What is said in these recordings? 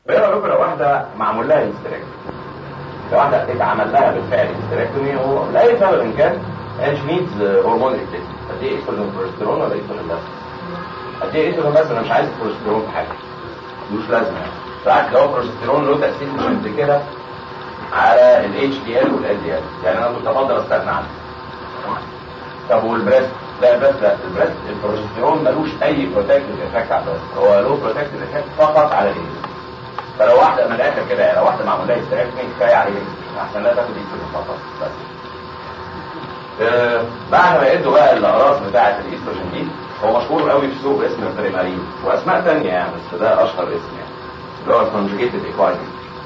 فايه رايكم لو واحده معمول لها هيستريكتومي لو واحده اتعمل لها بالفعل هيستريكتومي ولاي سبب ان كان and she needs هرمون ريبليسمنت قد ايه ايستروجين بروستيرون ولا ايستروجين بس؟ قد ايه ايستروجين بس انا مش عايز بروستيرون في حاجه مش لازمه يعني بالعكس هو بروستيرون له تاثير مش قد كده على الاتش دي ال والال دي ال يعني انا كنت افضل استغنى عنه طب والبريست لا البريست لا البريست البروجستيرون ملوش اي بروتكتيف افكت على البريست هو له بروتكتيف افكت فقط على الايه فلو واحده من الاخر كده يعني لو واحده معمول لها استراكشن كفايه عليها احسن لها تاخد ايستروجين فقط بس آه بعد ما يدوا بقى الاقراص بتاعه الايستروجين دي هو مشهور قوي في السوق باسم البريمارين واسماء ثانيه يعني بس ده اشهر اسم يعني اللي هو الكونجوجيتد ايكوايتي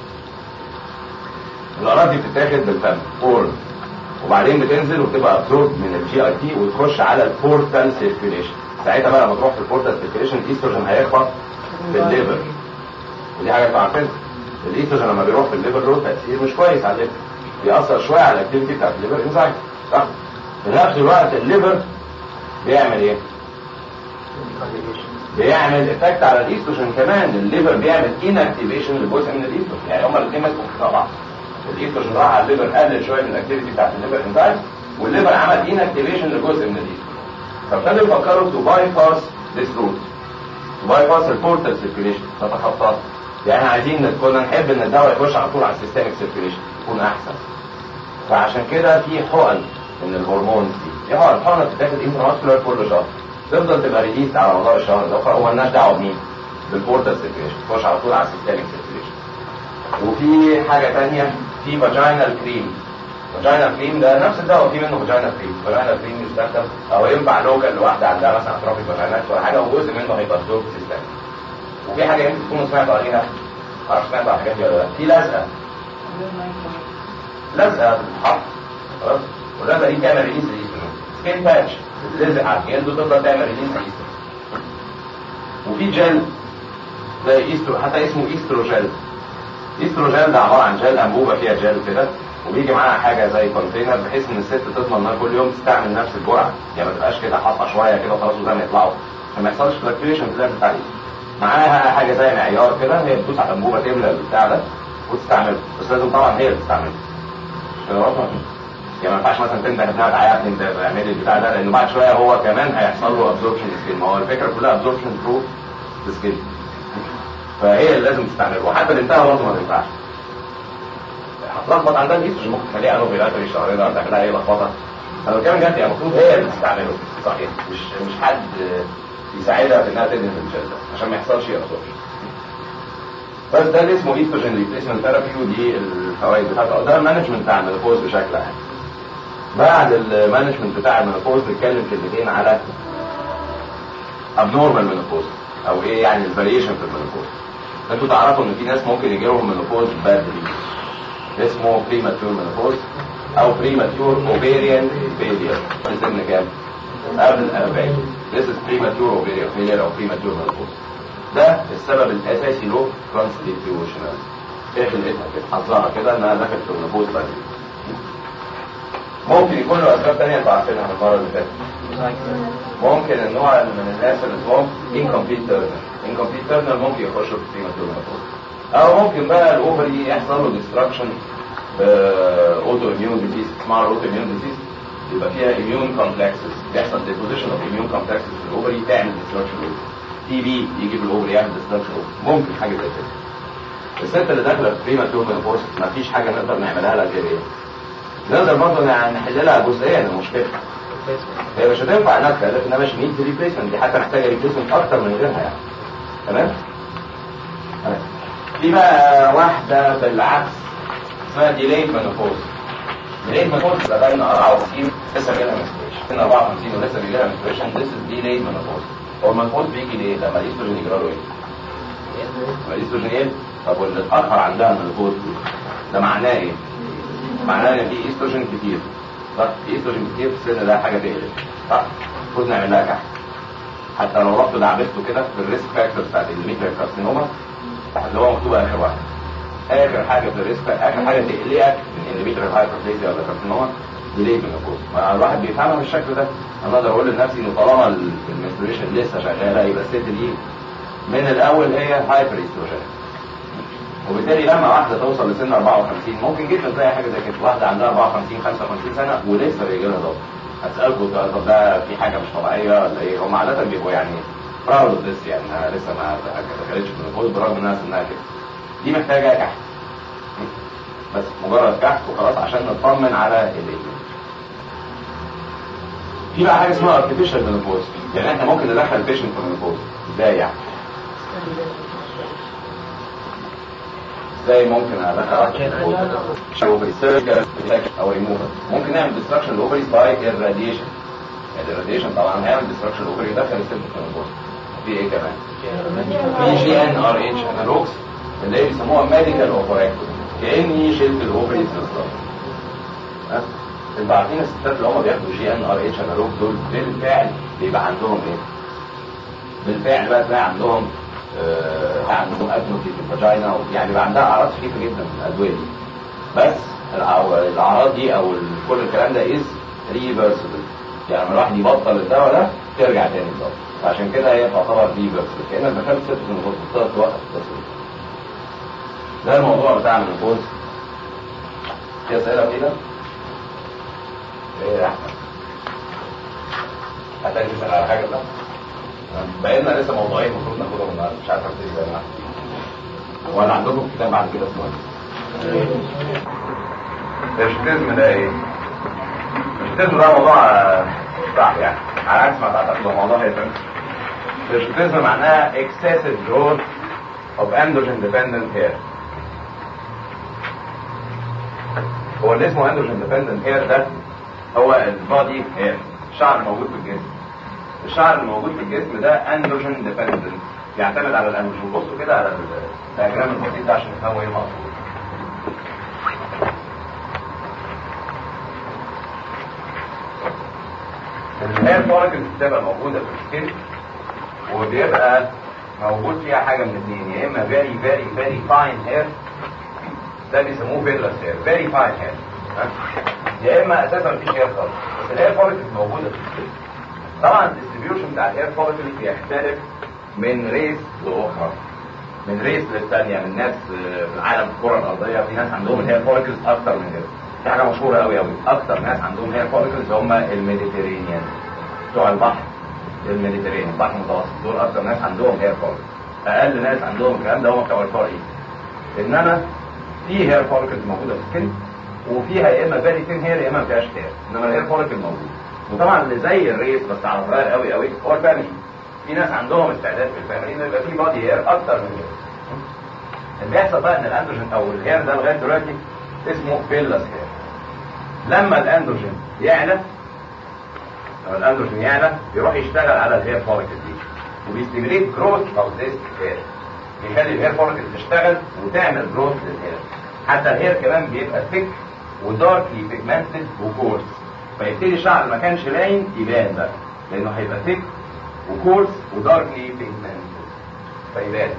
الاقراص دي بتتاخد بالفم اورال وبعدين بتنزل وتبقى ابزورب من الجي اي تي وتخش على البورتال سيركيوليشن ساعتها بقى لما تروح في البورتال سيركيوليشن الايستروجين هيخبط في الليفر ودي حاجه انتوا عارفينها الايستروجين لما بيروح في الليفر له تاثير مش كويس على الليفر بيأثر شويه على الاكتيفيتي بتاعت الليفر انزايم صح في نفس الوقت الليفر بيعمل ايه؟ بيعمل افكت على الايستروجين كمان الليفر بيعمل انكتيفيشن لجزء من الايستروجين يعني هما الاثنين ماسكوا في بعض الايستروجين راح على الليفر قلل شويه من الاكتيفيتي بتاعت الليفر انزايم والليفر عمل انكتيفيشن لجزء من الايستروجين فابتدوا يفكروا تو باي باس ذيس روت تو باي باس البورتال سيركيوليشن نتخطاه يعني عايزين كنا نحب ان الدواء يخش على طول على السيستميك سيركيوليشن يكون احسن فعشان كده في حقن من الهرمون دي في حقن حقنه بتتاخد انتراسكولار كل شهر تفضل تبقى ريليز على مدار الشهر ده فهو مالناش دعوه بمين بالبورتال سيركيوليشن تخش على طول على السيستميك سيركيوليشن وفي حاجه ثانيه في فاجينال كريم فاجينال كريم ده نفس الدواء في منه فاجينال كريم فاجينال كريم يستخدم او ينفع لوكال لواحده عندها مثلا اترافيك فاجينات ولا حاجه وجزء منه هيبقى ابزورب سيستم وفي حاجه يمكن تكونوا سمعتوا عليها معرفش سمعتوا على الحاجات دي ولا لا في لزقه لزقه بتتحط خلاص واللزقه دي بتعمل ريليز للايستروجين سكين باتش لزق على الجلد وتفضل تعمل ريليز للايستروجين وفي جل زي ايسترو حتى اسمه ايستروجل ايستروجل ده عباره عن جل انبوبه فيها جل كده وبيجي معاها حاجه زي كونتينر بحيث ان الست تضمن انها كل يوم تستعمل نفس الجرعه يعني ما تبقاش كده حاطه شويه كده وخلاص وزي ما يطلعوا عشان ما يحصلش فلكتويشن في الليفل بتاع معاها حاجه زي معيار كده هي بتدوس على الانبوبه تملى البتاع ده وتستعمله بس لازم طبعا هي اللي تستعمله يعني ما ينفعش مثلا تنده ابنها تعالى انت اعملي البتاع ده لانه بعد شويه هو كمان هيحصل له ابزوربشن سكين ما هو الفكره كلها ابزوربشن ثرو سكين فهي اللي لازم تستعمله وحتى بنتها برضه ما تنفعش هتلخبط عندها الايستروجين ممكن تخليها انو بيلاتري الشهرين ده تعملها ايه لخبطه انا بتكلم جد يعني المفروض هي اللي تستعمله صحيح مش مش حد يساعدها في انها تدهن الجل ده عشان ما يحصلش ابزوربشن بس ده اللي اسمه ايستروجين ريبليسمنت ثيرابي ودي الفوائد بتاعته ده المانجمنت بتاع المينوبوز بشكل عام بعد المانجمنت بتاع المينوبوز نتكلم كلمتين على ابنورمال مينوبوز او ايه يعني الفاريشن في المينوبوز انتوا تعرفوا ان في ناس ممكن يجي لهم مينوبوز بدري اسمه بريماتيور مينوبوز او بريماتيور اوفيريان فيلير في سن كام؟ قبل ال 40 This is premature ovarian failure او premature menopause ده السبب الاساسي له constitutional ايه خلقتها كده حظها كده انها دخلت في المينوبوز بدري ممكن يكون له اسباب ثانيه انتوا عارفينها من المره اللي فاتت ممكن النوع من الناس اللي اسمهم incomplete turner incomplete turner ممكن يخشوا في premature menopause او ممكن بقى الاوفري يحصل له destruction اوتو اميون ديزيز اسمها اوتو اميون ديزيز يبقى فيها اميون كومبلكسز بيحصل ديبوزيشن اوف اميون كومبلكسز في الاوفري تعمل ديستراكشن تي بي يجي في الاوفري يعمل ديستراكشن ممكن حاجه زي كده الست اللي داخله في بريماتور مينوبوز ما فيش حاجه نقدر نعملها لها غير ايه؟ نقدر برضه نحل لها جزئيا المشكله هي مش هتنفع انها تخلف انها مش نيد ريبليسمنت دي حتى محتاجه ريبليسمنت اكتر من غيرها يعني تمام؟ في بقى واحده بالعكس اسمها ديليد مينوبوز ديليد مينوبوز ده بقى 54 لسه بيجي لها منستريشن 54 ولسه بيجي لها منستريشن ذس از ديليد مينوبوز هو المينوبوز بيجي ليه؟ لما الايستروجين يجرى له ايه؟ لما الايستروجين ايه؟ طب واللي اتاخر عندها المينوبوز ده معناه ايه؟ معناه ان في ايستروجين كتير صح؟ في ايستروجين كتير في السن ده حاجه تقلق صح؟ المفروض نعمل لها كحك حتى لو رحت دعبته كده في الريسك فاكتورز بتاعت الميكرو كارسينوما اللي هو مكتوب اخر واحد اخر حاجه في الريسك اخر حاجه تقلقك من اندوميتريال هايبربليزيا ولا كارسينوما ديلي منوبوز ما الواحد بيفهمها بالشكل ده انا اقدر اقول لنفسي ان طالما المنستريشن لسه شغاله يبقى الست دي من الاول هي هايبر استروجين وبالتالي لما واحده توصل لسن 54 ممكن جدا تلاقي حاجه زي كده واحده عندها 54 55 سنه ولسه بيجي لها ضغط هسالكم طب ده في حاجه مش طبيعيه ولا ايه هم عاده بيبقوا يعني براود اوف ذس يعني أنا لسه ما دخلتش في النقود برغم انها سنها كده دي محتاجه كحك بس مجرد كحك وخلاص عشان نطمن على الايميل في بقى حاجه اسمها ارتفيشال مينوبوز يعني احنا ممكن ندخل بيشنت في المينوبوز ازاي يعني ازاي ممكن ادخل اوفري سيرجر او ريموفر ممكن نعمل ديستراكشن الاوفريز باي الراديشن الراديشن طبعا هيعمل ديستراكشن الاوفري يدخل السيرجر في المينوبوز في ايه كمان في جي ان ار اتش انالوجز اللي هي بيسموها ميديكال اوفراكتوم كاني شلت الاوفريز بالظبط انتوا عارفين الستات اللي هم بياخدوا جي ان ار اتش انالوج دول بالفعل بيبقى عندهم ايه؟ بالفعل بقى تلاقي عندهم آه عندهم ادنوتي في الفاجينا يعني بيبقى عندها اعراض خفيفه جدا من الادويه دي بس الاعراض دي او كل الكلام ده از ريفرسبل يعني لما الواحد يبطل الدواء ده ترجع تاني بالظبط عشان كده هي تعتبر ريفرسبل كانك دخلت ست من الغرفه توقف بس ده الموضوع بتاع المنفوذ في اسئله كده؟ ايه يا احمد هتاجي تسال على حاجه بقى بقينا لسه موضوعين المفروض ناخدهم النهارده مش عارف ابتدي زي ما ولا عندكم كتاب بعد كده اسمه ايه؟ الشتيزم ده ايه؟ الشتيزم ده موضوع صعب يعني على عكس ما تعتقدوا موضوع هيفهم الشتيزم معناها excessive growth of androgen dependent hair هو اللي اسمه androgen dependent hair ده هو البادي هير الشعر الموجود في الجسم الشعر الموجود في الجسم ده اندروجين ديبندنت يعتمد على الاندروجين بصوا كده على الدياجرام البسيط ده عشان تفهموا ايه المقصود الهير فوليكلز بتبقى موجوده في السكين وبيبقى موجود فيها حاجه من الاثنين يا اما فيري فيري فيري فاين هير ده بيسموه فيلس هير فيري فاين هير يا اما اساسا مفيش هير خالص بس الهير فوليكلز موجوده في السكين طبعا الديستريبيوشن بتاع الهير فوليكلز بيختلف من ريس لاخرى من ريس للثانيه من ناس في العالم الكره الارضيه في ناس عندهم الهير فوليكلز اكتر من كده دي حاجه مشهوره قوي قوي اكتر ناس عندهم هير فوليكلز هم الميديتيرينيان بتوع البحر الميديتيرينيان البحر المتوسط دول اكتر ناس عندهم هير فوليكلز اقل ناس عندهم الكلام ده هم بتوع الفار ايست انما في هير فوليكلز موجوده في السكن وفيها يا اما فيري ثين هير يا اما ما فيهاش هير انما الهير فوليكل موجود وطبعا اللي زي الريس بس على صغير قوي قوي هو الفاميلي في ناس عندهم استعداد في الفاميلي انه يبقى في بادي هير اكتر من كده اللي بيحصل بقى ان الاندروجين او الهير ده لغايه دلوقتي اسمه فيلس هير لما الاندروجين يعلى لما الاندروجين يعلى بيروح يشتغل على الهير فوليكل دي وبيستمريت جروث اوف ذيس هير بيخلي الهير فوليكل تشتغل وتعمل جروث للهير حتى الهير كمان بيبقى ثيك وداركلي بيجمنتد وكورس فيبتدي الشعر ما كانش باين يبان بقى لانه هيبقى ثيك وكورس وداركلي بيجمنتد فيبان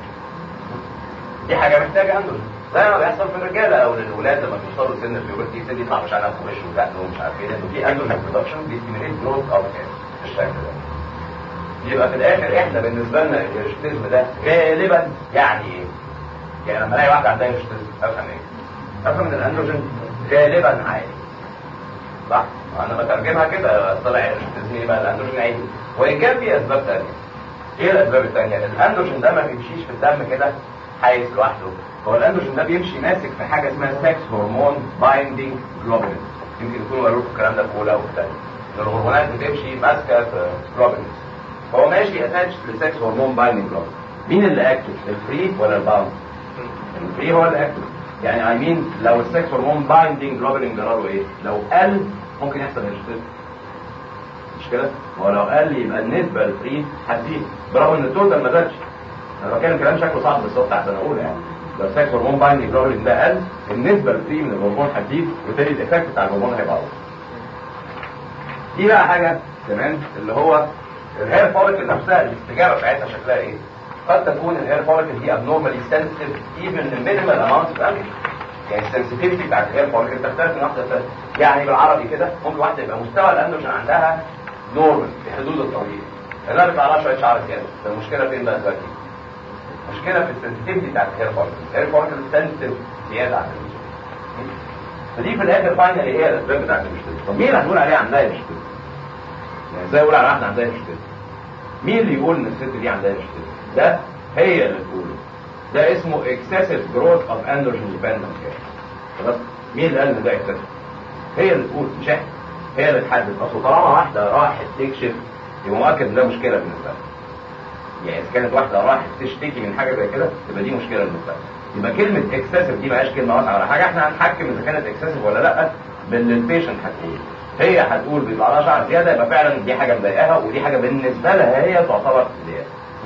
دي حاجه محتاجه اندروجين زي ما بيحصل في الرجاله او للولاد لما بيوصلوا سن البيوبرتي يبتدي يطلع مش عارف وش ودقن ومش عارف ايه لانه في اندروجين برودكشن بيستيميليت جروث اوف هير بالشكل ده يبقى في الاخر احنا بالنسبه لنا الهيرشتيزم ده غالبا يعني ايه؟ يعني لما الاقي واحده عندها هيرشتيزم افهم ايه؟ افهم ان الاندروجين غالبا عالي صح؟ انا بترجمها كده طلع هيرشتيزم ايه بقى الاندروجين عالي وان كان في اسباب ثانيه ايه الاسباب الثانيه؟ الاندروجين ده ما بيمشيش في الدم كده حيث لوحده هو الاندروجين ده بيمشي ماسك في حاجه اسمها سكس هرمون بايندينج جلوبولين يمكن يكونوا قالوا الكلام ده في اولى او في ثانيه ان الهرمونات بتمشي ماسكه في جلوبولين هو ماشي اتاتش لسكس هرمون بايندينج جلوبولين مين اللي اكتف الفري ولا الباوند الفري هو اللي اكتف يعني اي مين لو السكس هرمون بايندينج جلوبولين جراله ايه لو قل ممكن يحصل هيرشتيزم مش كده هو لو قل يبقى النسبه للفري هتزيد برغم ان التوتال ما زادش انا بتكلم كلام شكله صعب بالظبط عشان اقول يعني لو السكس هرمون بايندينج جلوبولين ده قل النسبه للفري من الهرمون هتزيد وبالتالي الايفكت بتاع الهرمون هيبقى اقوى دي بقى حاجه كمان اللي هو الهير فوليكل نفسها الاستجابه بتاعتها شكلها ايه؟ قد تكون الهير فوليكل دي abnormally sensitive even minimal amount of androgen يعني السنسيتيفيتي بتاعت الهير فوليكل تختلف من واحده لثانيه يعني بالعربي كده ممكن واحده يبقى مستوى الاندروجين عندها نورمال في حدود الطبيعي انها بيطلع لها شويه شعر زياده المشكله فين بقى دلوقتي؟ مشكله في السنسيتيفيتي بتاعت الهير فوليكل الهير فوليكل سنسيتيف زياده عن اللزوم فدي في الاخر فاينل هي الاسباب بتاعت المشكله طب مين اللي هنقول عليها عندها مشكله يعني ازاي اقول على واحده عندها مشكله مين اللي يقول ان الست دي عندها مشكله ده هي اللي تقوله ده اسمه excessive growth of androgen dependent hair خلاص مين اللي قال ان ده excessive هي اللي تقول مش احنا هي اللي تحدد اصل طالما واحده راحت تكشف يبقى مؤكد ان ده مشكله بالنسبه لها يعني اذا كانت واحده راحت تشتكي من حاجه زي كده تبقى دي مشكله بالنسبه لها يبقى كلمه اكسسيف دي ما هياش كلمه واسعه ولا حاجه احنا هنحكم اذا كانت اكسسيف ولا لا باللي البيشنت هتقول هي هتقول بيطلع لها شعر زياده يبقى فعلا دي حاجه مضايقاها ودي حاجه بالنسبه لها هي تعتبر زياده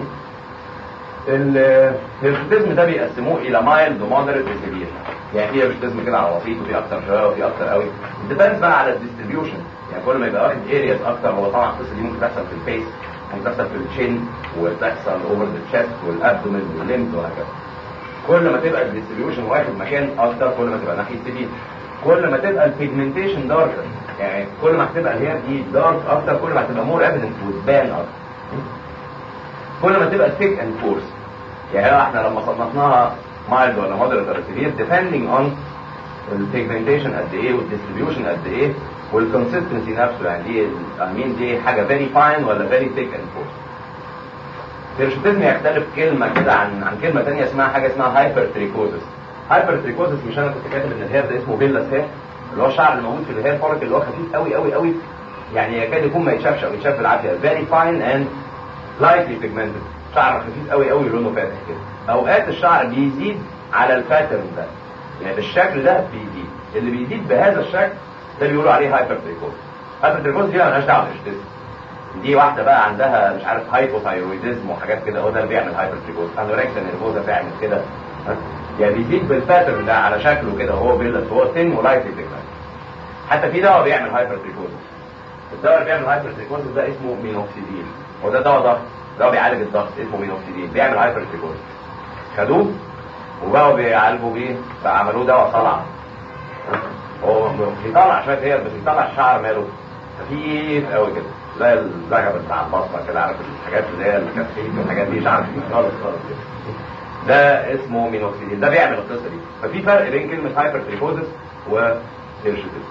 الهيرشوتيزم ده بيقسموه الى مايلد ومودريت وسيفير يعني في هيرشوتيزم كده على بسيط وفي اكتر شويه وفي اكتر قوي ديبندز بقى على الديستريبيوشن يعني كل ما يبقى واخد ارياز اكتر هو طبعا القصه دي ممكن تحصل في الفيس ممكن تحصل في الشين وتحصل اوفر ذا تشست والابدومين والليمز وهكذا كل ما تبقى الديستريبيوشن واخد مكان اكتر كل ما تبقى ناحيه سيفير كل ما تبقى البيجمنتيشن داركر يعني كل ما هتبقى الهير دي دارك اكتر كل ما هتبقى مور ايفيدنت وتبان اكتر كل ما تبقى ثيك اند كورس يعني احنا لما صنفناها مايلد ولا مودريت ولا سيفير ديبندنج اون البيجمنتيشن قد ايه والديستريبيوشن قد ايه والكونسستنسي نفسه يعني دي مين دي حاجه فيري فاين ولا فيري ثيك اند كورس الهيرشوتيزم يختلف كلمه كده عن عن كلمه ثانيه اسمها حاجه اسمها هايبر تريكوزس هايبر تريكوزس مش انا كنت كاتب ان الهير ده اسمه فيلاس هير اللي هو الشعر اللي موجود في الهير فولك اللي هو خفيف قوي قوي قوي يعني يكاد يكون ما يتشافش او يتشاف بالعافيه فيري فاين اند لايتلي بيجمنتد شعر خفيف قوي قوي لونه فاتح كده اوقات الشعر بيزيد على الباترن ده يعني بالشكل ده بيزيد اللي بيزيد بهذا الشكل ده بيقولوا عليه هايبر تريكوز هايبر تريكوز دي مالهاش دعوه بالاشتز دي واحده بقى عندها مش عارف هايبوثايرويدزم وحاجات كده هو ده اللي بيعمل هايبر تريكوز انوركسيا نيرفوزا بيعمل كده يعني بيزيد بالباترن ده على شكله كده وهو بيلس هو سن ولايتلي بيجمنتد حتى في دواء بيعمل هايبر تريكوز الدواء اللي بيعمل هايبر تريكوز ده اسمه مينوكسيديل وده دواء ضغط دواء بيعالج الضغط اسمه مينوكسيديل بيعمل هايبر تريكوز خدوه وبقوا بيعالجوا بيه فعملوه دواء صلع هو بيطلع شويه هي بس بيطلع الشعر ماله خفيف قوي كده زي الزجر بتاع البصره كده عارف الحاجات اللي هي الكتفين والحاجات دي شعر خفيف خالص خالص كده ده اسمه مينوكسيديل ده بيعمل القصه دي ففي فرق بين كلمه هايبر تريكوزس وهيرشوتيزم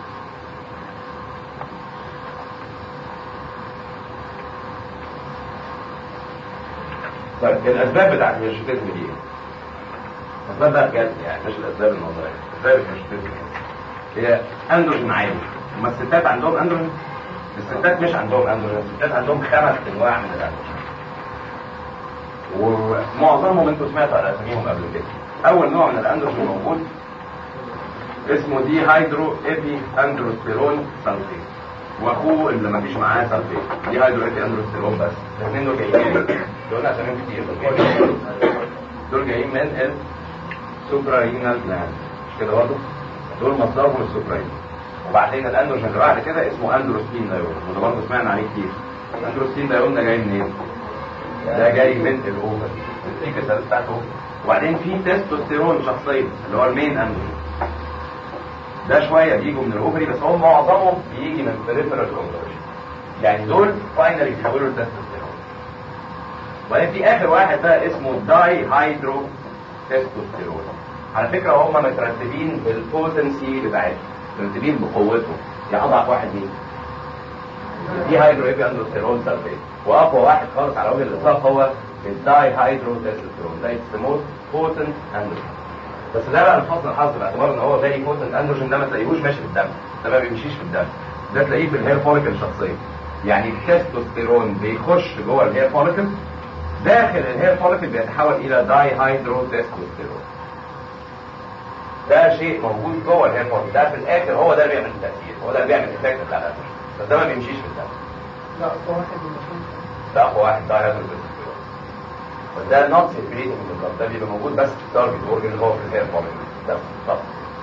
طيب الاسباب بتاعت الهيرشوتيزم دي ايه؟ الاسباب بقى بجد يعني مش الاسباب النظريه اسباب الهيرشوتيزم هي اندروجين عالي هما الستات عندهم اندروجين الستات مش عندهم اندروجين الستات عندهم خمس انواع من الاندروجين ومعظمهم انتوا سمعتوا على اساميهم قبل كده اول نوع من الاندروجين موجود اسمه دي هيدرو ايبي اندروستيرون سلفيت واخوه اللي ما فيش معاه سلفيت دي هيدرو ايبي اندروستيرون بس الاثنين دول جايين دول اساميهم كتير دول جايين من السوبرارينال جلاند مش كده برضه دول مصدرهم السوبرارين وبعدين الاندروجين اللي بعد كده اسمه اندروستين دايون وده برضه سمعنا عليه كتير الاندروستين دايون ده جاي منين؟ ده جاي من الاوفر السيكل بتاعته وبعدين في تستوستيرون شخصيا اللي هو المين اندروجين ده شويه بيجوا من الاوفري بس هو معظمهم بيجي من بريفرال اندروجين يعني دول فاينلي بيتحولوا لتستوستيرون وبعدين في اخر واحد بقى اسمه داي هيدرو تستوستيرون على فكره هم مترتبين بالبوتنسي بتاعتهم مترتبين بقوتهم يعني اضعف واحد مين؟ دي هيدرو ايبي اندروستيرون سلفيت واقوى واحد خالص على وجه الاطلاق هو الداي هيدرو تستوستيرون ده اتس موست بوتنت اندروجين بس ده بقى لحسن الحظ باعتبار ان هو فيري بوتنت اندروجين ده ما تلاقيهوش ماشي في الدم ده ما بيمشيش في الدم ده تلاقيه في الهير فوليكل شخصيا يعني التستوستيرون بيخش جوه الهير فوليكل داخل الهير فوليكل بيتحول الى داي هيدرو تستوستيرون ده شيء موجود جوه الهير فوليكل ده في الاخر هو ده اللي بيعمل التاثير هو ده اللي بيعمل الافكت بتاع الاندروجين بس ده ما بيمشيش في الدم لا أقوى واحد من ده اقوى واحد داي هيدرو تستوستيرون وده نوت سيركيليتنج في البلد ده بيبقى موجود بس في التارجت اورجن اللي هو في الهير فوليكل ده فقط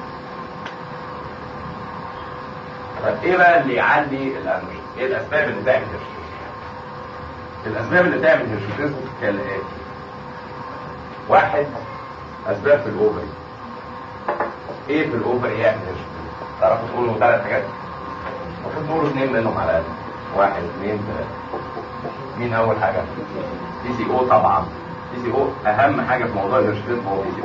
طب ايه بقى اللي يعلي الاندروجين؟ ايه الاسباب اللي تعمل هيرشوتيزم؟ الاسباب اللي تعمل هيرشوتيزم كالاتي واحد اسباب في الاوفري ايه في الاوفري يعمل هيرشوتيزم؟ تعرفوا تقولوا ثلاث حاجات؟ المفروض تقولوا اثنين منهم على الاقل واحد اثنين ثلاثة مين اول حاجة؟ بي سي او طبعا بي سي او اهم حاجه في موضوع الهرشتين هو بي سي او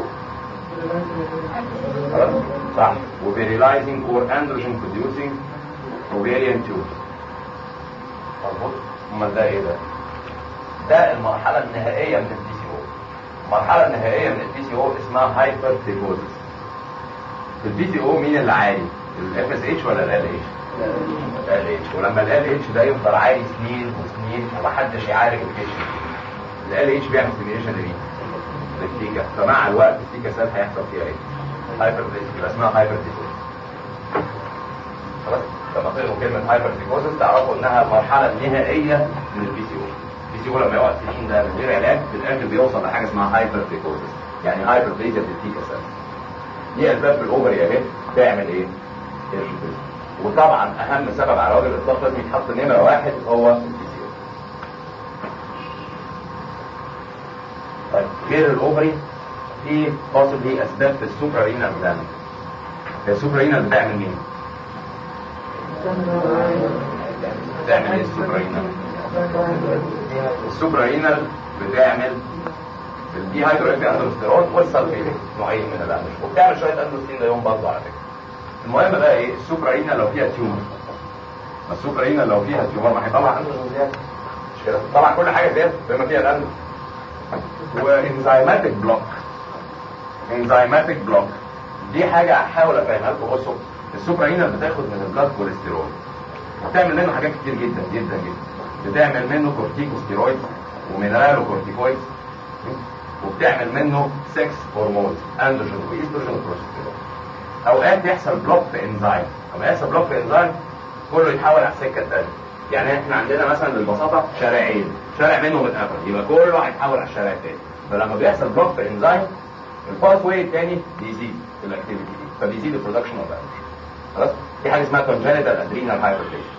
خلاص صح وفيريلايزنج اور اندروجين بروديوسنج اوفيريان تيوب مظبوط امال ده ايه ده؟ ده المرحله النهائيه من البي سي او المرحله النهائيه من البي سي او اسمها هايبر تيكوزس في البي سي او مين اللي عالي؟ الاف اس اتش ولا ال اتش؟ ال اتش ولما ال اتش ده يفضل عالي سنين وسنين ومحدش يعالج البيشنت ال اتش بيعمل ستيميوليشن لمين؟ للتيكا فمع الوقت التيكا سيل هيحصل فيها ايه؟ هايبر يبقى اسمها هايبر تيكوزس خلاص لما تقروا كلمه هايبر تيكوزس تعرفوا انها المرحله النهائيه من البي سي او البي سي او لما يقعد سنين ده من غير علاج في الاخر بيوصل لحاجه اسمها هايبر تيكوزس يعني هايبر بليزيا في التيكا سيل دي اسباب في الاوفري اهي تعمل ايه؟ هيرشوتيزم وطبعا اهم سبب على وجه الاطلاق لازم يتحط نمره واحد هو البي سي او طيب غير الاوفري في possibly اسباب في السوبرا رينال جلاند هي السوبرا رينال بتعمل مين؟ بتعمل ايه السوبرا رينال؟ السوبرا رينال بتعمل الدي هيدرو افي اندروستيرون والسلفيت نوعين من الاندروستيرون وبتعمل شويه اندروستين ده يوم برضه على فكره المهم بقى ايه السوبرا رينال لو فيها تيومر ما السوبرا رينال لو فيها تيومر ما هيطلع اندروستين زياده مش كده طبعا كل حاجه زياده بما فيها الاندروستين وانزيماتيك بلوك انزيماتيك بلوك دي حاجه هحاول افهمها لكم بصوا السوبرا رينال بتاخد من البلاد كوليسترول بتعمل منه حاجات كتير جدا جدا جدا بتعمل منه كورتيكوستيرويد ومينرالو كورتيكويد وبتعمل منه سكس هرمونز اندروجين وايستروجين وبروجستيرون اوقات يحصل بلوك في انزيم لما يحصل بلوك في انزيم كله يتحول على السكه الثانيه يعني احنا عندنا مثلا للبساطه شارعين شارع منهم اتقفل يبقى كله هيتحول على الشارع الثاني فلما بيحصل بلوك في انزيم الباث واي الثاني بيزيد في الاكتيفيتي دي فبيزيد البرودكشن اوف خلاص في حاجه اسمها congenital adrenal hypertension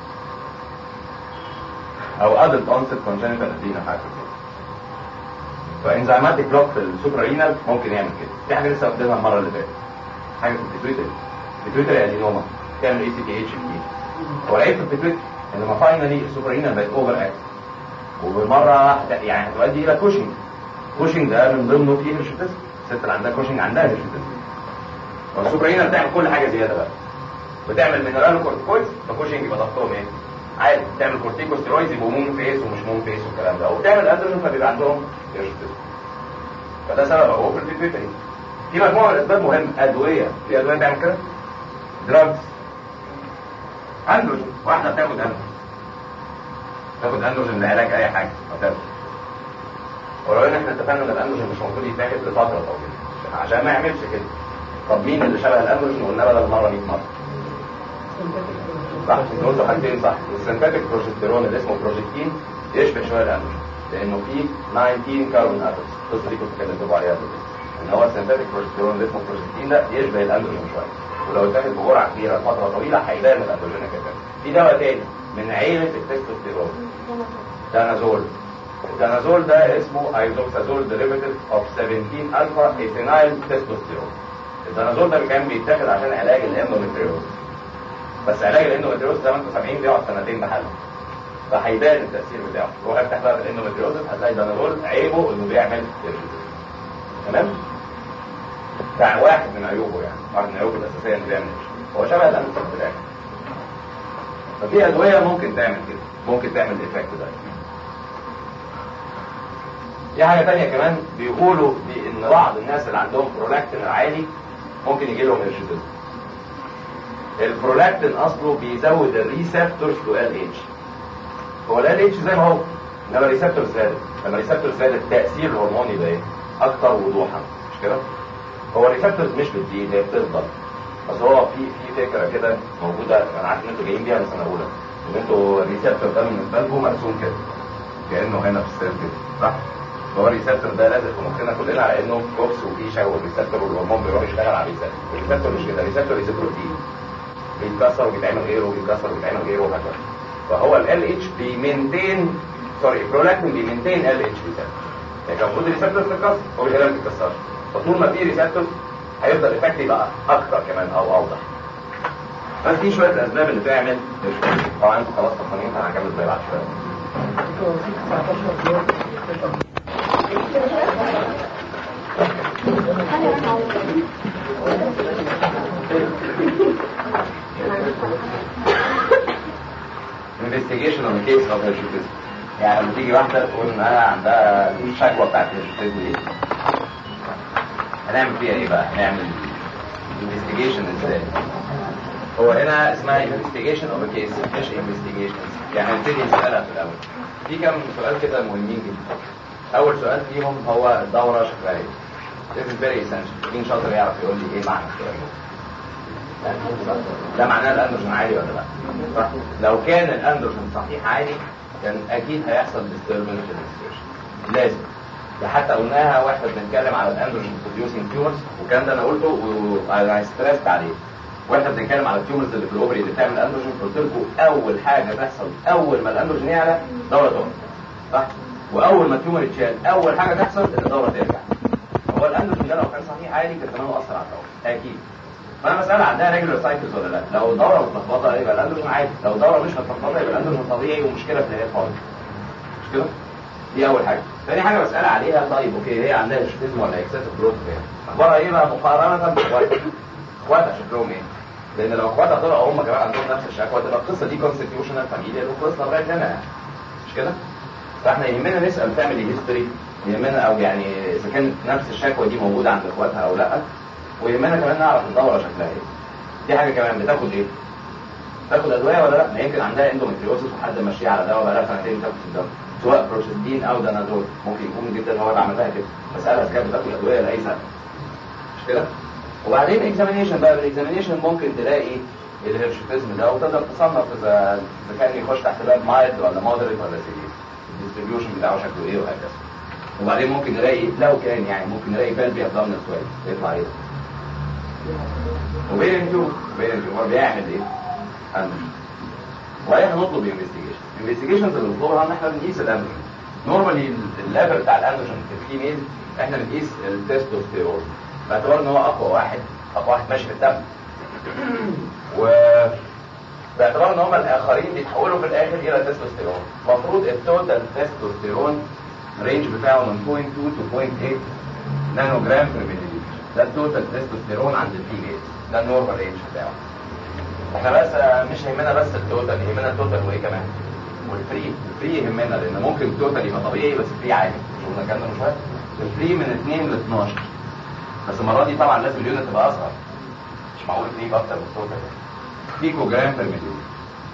او adult onset congenital adrenal hypertension فانزيماتيك بلوك في السوبرا رينال ممكن يعمل كده في حاجه لسه قدامها المره اللي فاتت حاجه في البيتويتري البيتويتري ادينوما تعمل اي سي تي اتش هو العيب في البيتويتري ان لما فاينلي السوبرا رينال بقت اوفر اكت وبالمره واحده يعني هتؤدي الى كوشنج كوشنج ده من ضمنه فيه هيرشوتيزم الست اللي عندها كوشنج عندها هيرشوتيزم والسوبرا رينال بتعمل كل حاجه زياده بقى بتعمل مينرال كورتيكويدز فكوشنج يبقى ضغطهم ايه؟ عادي بتعمل كورتيكوستيرويدز يبقوا مون فيس ومش مون فيس والكلام ده وبتعمل اندروجين فبيبقى عندهم هيرشوتيزم فده سبب اهو في البيتويتري في مجموعه من الاسباب مهمه ادويه في ادويه بتعمل كده دراجز اندروجين واحده بتاخد اندروجين تاخد اندروجين لعلاج اي حاجه هتاخد ولو ان احنا اتفقنا ان الاندروجين مش المفروض يتاخد لفتره طويله عشان ما يعملش كده طب مين اللي شبه الاندروجين قلنا بدل مره 100 مره صح انت قلت حاجتين صح السنتاتيك بروجستيرون اللي اسمه بروجكتين يشبه شويه الاندروجين لانه فيه 19 كاربون اتومز القصه دي كنت كلمتكم عليها قبل كده ان هو السنتاتيك بروجستيرون اللي اسمه بروجكتين ده يشبه الاندروجين شويه ولو اتاخد بجرعه كبيره لفتره طويله هيبان الاندروجين كده في دواء تاني من عيله التستوستيرون دانازول الدانازول ده اسمه ايزوكسازول ديريفيتيف اوف 17 الفا ايثينايل تستوستيرون الدانازول ده كان بيتاخد عشان علاج الاندوميتريوز بس علاج الاندوميتريوز زي ما انتم سامعين بيقعد سنتين بحاله فهيبان التاثير بتاعه روح افتح بقى في الاندوميتريوز هتلاقي دانازول عيبه انه بيعمل هيرشوتيزم تمام بتاع واحد من عيوبه يعني واحد من عيوبه الاساسيه انه بيعمل هيرشوتيزم هو شبه الانسولين في الاخر ففي ادويه ممكن تعمل كده ممكن تعمل الايفكت ده في حاجه ثانيه كمان بيقولوا بان بعض الناس اللي عندهم برولاكتين عالي ممكن يجي لهم هيرشوتيزم البرولاكتين اصله بيزود الريسبتورز تو ال اتش هو ال اتش زي ما هو انما الريسبتور زادت لما الريسبتور زادت تاثير الهرمون يبقى ايه اكثر وضوحا مش كده هو الريسبتورز مش بتزيد هي بتفضل بس هو في في فكره كده موجوده انا عارف ان انتوا جايين بيها من سنه اولى ان انتوا الريسبتور ده بالنسبه لكم مرسوم كده كانه هنا في السيل كده صح هو الريسبتور ده لازق في مخنا كلنا على انه كوكس وفيشه والريسبتور والهرمون بيروح يشتغل على الريسبتور الريسبتور مش كده الريسبتور ريسبتور بروتين بيتكسر وبيتعمل غيره وبيتكسر وبيتعمل غيره وهكذا فهو ال اتش بيمنتين سوري برولاكتين بيمنتين ال اتش ريسبتور يعني كان المفروض الريسبتور تتكسر هو بيخليها ما تتكسرش فطول ما في ريسبتور هيفضل الايفكت يبقى اكتر كمان او اوضح بس دي شويه الاسباب اللي تعمل طبعا انتوا خلاص فاهمين انا هكمل زي بعد شويه انفستيجيشن اوف كيس اوف هيرشوتيزم يعني لما تيجي واحده تقول انها عندها الشكوى بتاعت الهيرشوتيزم دي هنعمل فيها ايه بقى؟ هنعمل انفستيجيشن ازاي؟ هو هنا اسمها انفستيجيشن اوف كيس مش انفستيجيشن يعني هنبتدي نسالها في الاول في كم سؤال كده مهمين جدا اول سؤال فيهم هو الدوره شكلها ايه؟ This is very essential مين شاطر يعرف يقول لي ايه معنى السؤال ده؟ ده معناه الاندروجين عالي ولا لا؟ صح؟ لو كان الاندروجين صحيح عالي كان اكيد هيحصل disturbance في الانستيشن لازم ده حتى قلناها واحنا بنتكلم على الاندروجين بروديوسنج تيومرز والكلام ده انا قلته وانا ستريسد عليه واحنا بنتكلم على التيومرز اللي في الاوفري اللي بتعمل اندروجين قلت لكم اول حاجه تحصل اول ما الاندروجين يعلى دوره تقف صح واول ما التيومر يتشال اول حاجه تحصل ان الدوره ترجع هو الاندروجين ده لو كان صحيح عالي كان زمانه اثر على الدوره اكيد فانا مسألة عندها ريجولار سايكلز ولا لا لو الدوره متلخبطه يبقى الاندروجين عادي لو الدوره مش متلخبطه يبقى الاندروجين طبيعي ومشكله في الهيئه خالص مش كده دي اول حاجه ثاني حاجه بسألها عليها طيب اوكي هي عندها شوتيزم ولا اكسسيف جروث اخبارها ايه بقى مقارنه باخواتها اخواتها شكلهم ايه لان لو اخواتها طلعوا هم كمان عندهم نفس الشكوى تبقى القصه دي كونستيتيوشنال فاميليا وقصه لغايه هنا مش كده فاحنا يهمنا نسال فاميلي هيستوري يهمنا او يعني اذا كانت نفس الشكوى دي موجوده عند اخواتها او لا ويهمنا كمان نعرف الدوره شكلها ايه دي حاجه كمان بتاخد ايه تاخد ادويه ولا لا ما يمكن عندها اندوميتريوسس وحد ماشيه على دواء بقى لها سنتين بتاخد الدواء سواء بروستين او دانازول ممكن يكون جدا هو اللي عملها كده مساله اذا كانت بتاخد ادويه لاي سبب مش كده وبعدين اكزامينيشن بقى بالاكزامينيشن ممكن تلاقي الهيرشوتيزم ده وتقدر تصنف اذا اذا كان يخش تحت باب مايلد ولا مودريت ولا سيفير الديستريبيوشن بتاعه شكله ايه وهكذا وبعدين ممكن نلاقي لو كان يعني ممكن نلاقي فالبي ابدومينال سويل يطلع ايه وبين تو بين تو هو بيعمل ايه؟ اندروجين واحنا نطلب انفستيجيشن الانفستيجيشنز اللي بنطلبها ان احنا بنقيس الاندروجين نورمالي الليفل بتاع الاندروجين في الفيميل احنا بنقيس التستوستيرون باعتبار ان هو اقوى واحد اقوى واحد ماشي في الدم و باعتبار ان هم الاخرين بيتحولوا في الاخر الى تستوستيرون المفروض التوتال تستوستيرون رينج بتاعه من 0.2 to 0.8 نانو جرام بير مليلتر ده التوتال تستوستيرون عند الفيميل ده النورمال رينج بتاعه احنا بس مش يهمنا بس التوتال يهمنا التوتال وايه كمان والفري الفري يهمنا لان ممكن التوتال يبقى طبيعي بس الفري عالي شو قلنا كده من شويه الفري من 2 ل 12 بس المره دي طبعا لازم اليونت تبقى اصغر مش معقول فري يبقى اكتر من التوتال بيكو جرام بير مليون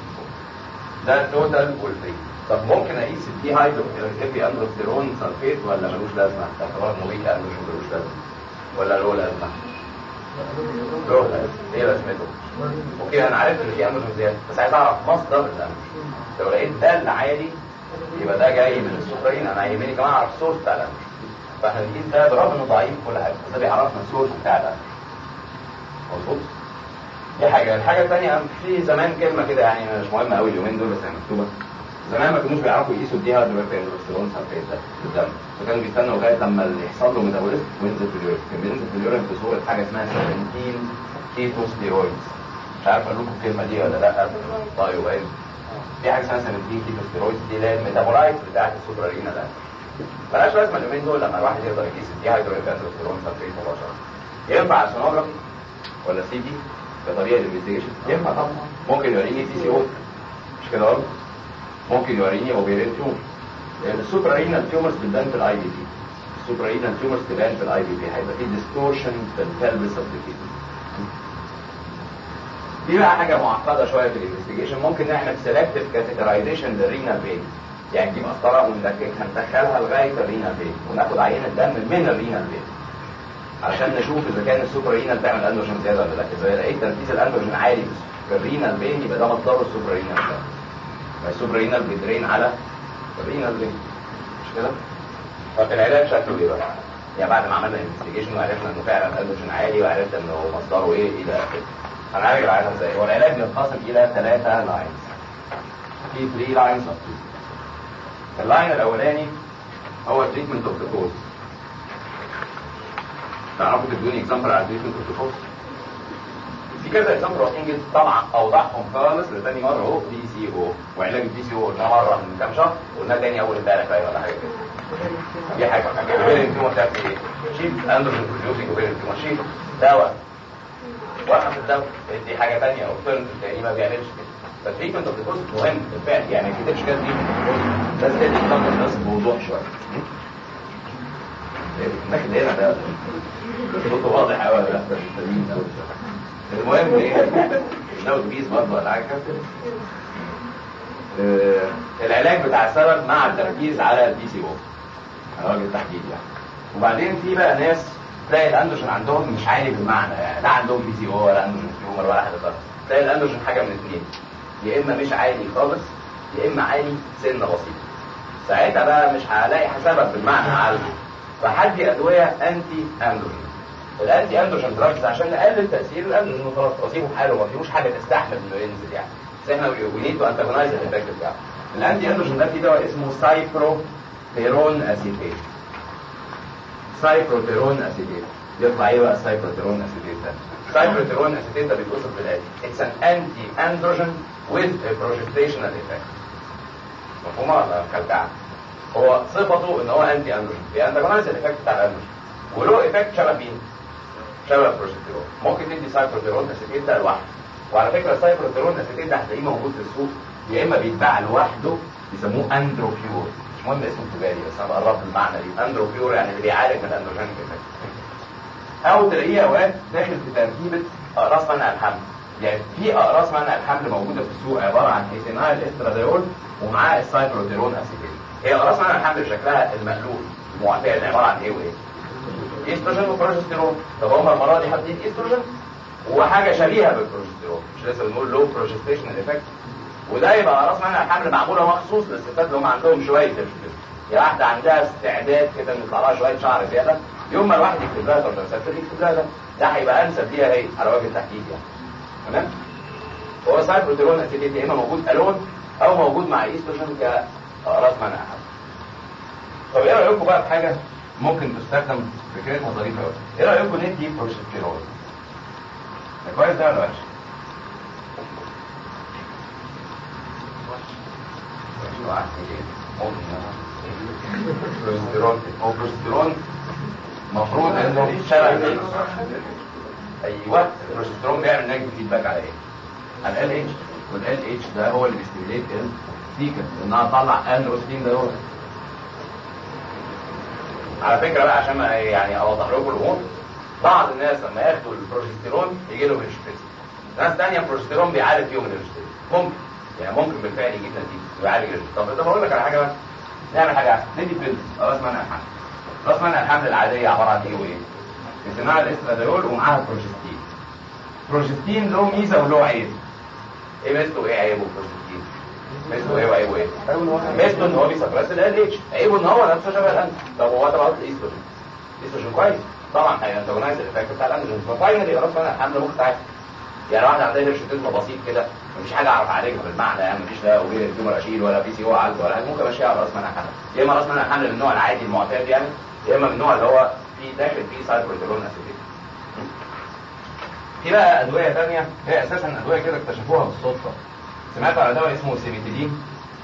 ده التوتال والفري طب ممكن اقيس الدي هايدرو الابي اندروستيرون سلفيت ولا ملوش لازمه باعتبار انه ويك اندروجين ملوش لازمه ولا له لازمه له لازمه ايه لازمته اوكي انا عرفت ان في اندروجين زياده بس عايز اعرف مصدر الاندروجين لو لقيت ده اللي عالي يبقى ده جاي من السكرين انا يهمني كمان اعرف السورس بتاع الاندروجين فاحنا بنقيس ده برغم انه ضعيف كل حاجه بس ده بيعرفنا السورس بتاع الاندروجين مظبوط دي حاجه الحاجه الثانيه في زمان كلمه كده يعني مش مهمه قوي اليومين دول بس هي مكتوبه زمان ما كانوش بيعرفوا يقيسوا الدي هيدروجين سلفيت ده في الدم فكانوا بيستنوا لغايه لما اللي يحصل له ميتابوليزم وينزل في اليورين كان بينزل في اليورين في صوره حاجه اسمها 17 كيتو ستيرويدز مش عارف اقول لكم الكلمه دي ولا لا طيب ايه في حاجه اسمها 17 كيتو ستيرويدز دي اللي هي الميتابولايت بتاعت السوبرالينا ده ملهاش لازمه اليومين دول لما الواحد يقدر يقيس الدي هيدروجين سلفيت مباشره ينفع السونوجرافي ولا سي دي كطريقه للانفستيجيشن ينفع طبعا ممكن يوريني تي سي او مش كده برضه ممكن يوريني اوبيرين تيومر لان السوبرارينال تيومرز بتبان في الاي بي بي السوبرارينال تيومرز تبان في الاي بي بي هيبقى في ديستورشن في البلبس اوف ذا دي بقى حاجه معقده شويه في الانفستيجيشن ممكن نعمل سيلكتيف كاتيجرايزيشن للرينال فين يعني دي مسطره وندخلها لغايه الرينال فين وناخد عينه دم من الرينال فين عشان نشوف اذا كان السوبر رينال بتعمل اندروجين زياده ولا لا اذا لقيت تركيز الاندروجين عالي في الرينال فين يبقى ده مصدره السوبر رينال ده ما السوبر رينال بيدرين على الرينال فين مش كده طب العلاج شكله ايه بقى يعني بعد ما عملنا انفستيجيشن وعرفنا انه فعلا الاندروجين عالي وعرفنا انه مصدره ايه الى اخره هنعالج العيان ازاي هو العلاج بينقسم الى ثلاثه لاينز في 3 لاينز اوف اللاين الاولاني هو تريتمنت اوف ذا كوز تعرفوا تدوني اكزامبل على تريتمنت اوف ذا كوز في كذا اكزامبل واضحين جدا طبعا اوضحهم خالص لتاني مره اهو دي سي او وعلاج الدي سي او قلناه مره من كام شهر وقلناه تاني اول امبارح باين ولا حاجه كده دي حاجه اوبيرين تيومر ده ايه؟ شيل اندروجين بروديوسنج اوبيرين تيومر شيل دواء وقف الدواء دي حاجه ثانيه اوبيرين تاني ما بيعملش كده فالتريتمنت اوف ديبوزيت مهم بالفعل يعني ما تكتبش كده تريتمنت اوف ديبوزيت لازم تدي تفكر الناس بوضوح شويه ناخد هنا ده صوته واضح قوي لا ده مستنيين قوي المهم ايه لو تبيس برضه ولا حاجه آه، العلاج بتاع السبب مع التركيز على البي سي او على وجه التحديد يعني وبعدين في بقى ناس تلاقي الاندروجين عندهم مش عالي بالمعنى يعني لا عندهم بي سي او ولا اندروجين تيومر ولا حاجه خالص تلاقي الاندروجين حاجه من اثنين يا اما مش عالي خالص يا اما عالي سنه بسيطه ساعتها بقى مش هلاقي سبب بالمعنى عالي فهدي ادويه انتي اندروجين الانتي اندروجين دراجز عشان نقلل تاثير الاندروجين وخلاص واسيبه في حاله وما فيهوش حاجه تستحمل انه ينزل يعني بس احنا وي نيد تو انتاجونايز الايفكت بتاعه الانتي اندروجين ده في دواء اسمه سايبروتيرون اسيتيت سايبروتيرون اسيتيت يطلع ايه بقى السايبروتيرون اسيتيت ده سايبروتيرون اسيتيت ده بيتوصف بالاتي اتس ان انتي اندروجين with a projectational effect مفهومه ولا مكلكعه هو صفته ان هو انتي اندروجين بيانتاجونايز الايفكت بتاع الاندروجين وله ايفكت شبه مين؟ شبه البروجستيرون ممكن تدي سايبروتيرون اسيتيت ده لوحده وعلى فكره السايبروتيرون اسيتيت ده هتلاقيه موجود في السوق يا اما بيتباع لوحده بيسموه اندروبيور مش مهم اسمه التجاري بس انا بقرب المعنى دي اندروبيور يعني اللي بيعالج من الاندروجينيك افكت او تلاقيه اوقات داخل في تركيبه اقراص منع الحمل يعني في اقراص منع الحمل موجوده في السوق عباره عن ايثينايل استراديول ومعاه السايبروتيرون اسيتيت هي اقراص منع الحمل شكلها المألوف المعتاد عباره عن ايه وايه؟ ايستروجين وبروجستيرون طب هم المره دي حاطين ايستروجين وحاجه شبيهه بالبروجستيرون مش لسه بنقول لو بروجستيشن افكت وده يبقى راس منع الحمل معموله مخصوص للستات اللي هم عندهم شويه تشخيص يا واحده عندها استعداد كده ان يطلع لها شويه شعر زياده يوم ما الواحد يكتب لها كونترسبتيف يكتب لها ده ده هيبقى انسب ليها هي على وجه التحديد يعني تمام هو سايبروتيرون اسيتيت يا اما موجود الون او موجود مع ايستروجين كراس منع حمل طب ايه رايكم بقى في حاجه ممكن تستخدم فكرتها ظريفه قوي ايه رايكم ندي بروجستيرون ده كويس ده ولا وحش وحش وحش ايه ممكن بروجستيرون هو بروجستيرون المفروض انه شبه ايه ايوه البروجستيرون بيعمل نيجاتيف فيدباك على ايه على ال اتش والال اتش ده هو اللي بيستيميليت السيكا انها تطلع اندروستين ده هو على فكره بقى عشان ما يعني اوضح لكم الامور بعض الناس لما ياخدوا البروجستيرون يجي لهم هيرشتيز ناس ثانيه البروجستيرون بيعالج فيهم الهيرشتيز ممكن يعني ممكن بالفعل يجيب نتيجه ويعالج الهيرشتيز طب طب اقول لك على حاجه بقى نعمل حاجه ندي بيلز راس منع الحمل راس منع الحمل العاديه عباره عن ايه وايه؟ بتنقل الاستراديول ومعاها بروجستين بروجستين له ميزه وله عيب ايه ميزته وايه عيبه البروجستين؟ ميزته ايه وعيبه ايه؟ ميزته ان هو بيسبرس ال اتش عيبه ان هو نفسه شبه الانت طب هو طبعا الايستروجين الايستروجين كويس طبعا هينتجونايز الايفكت بتاع الاندروجين ففاينلي خلاص انا الحمل ممكن تعالج يعني واحده عندها هيرشوتيزم بسيط كده مفيش حاجه اعرف اعالجها بالمعنى يعني مفيش لا اوبير تيومر اشيل ولا بي سي او عالج ولا حاجه ممكن امشيها على راس منع حمل يا اما راس منع حمل من النوع العادي المعتاد يعني يا اما من النوع اللي هو في داخل فيه سايبروتيرون اسيتيك في بقى ادويه ثانيه هي اساسا ادويه كده اكتشفوها بالصدفه سمعتوا على دواء اسمه سيميتيدين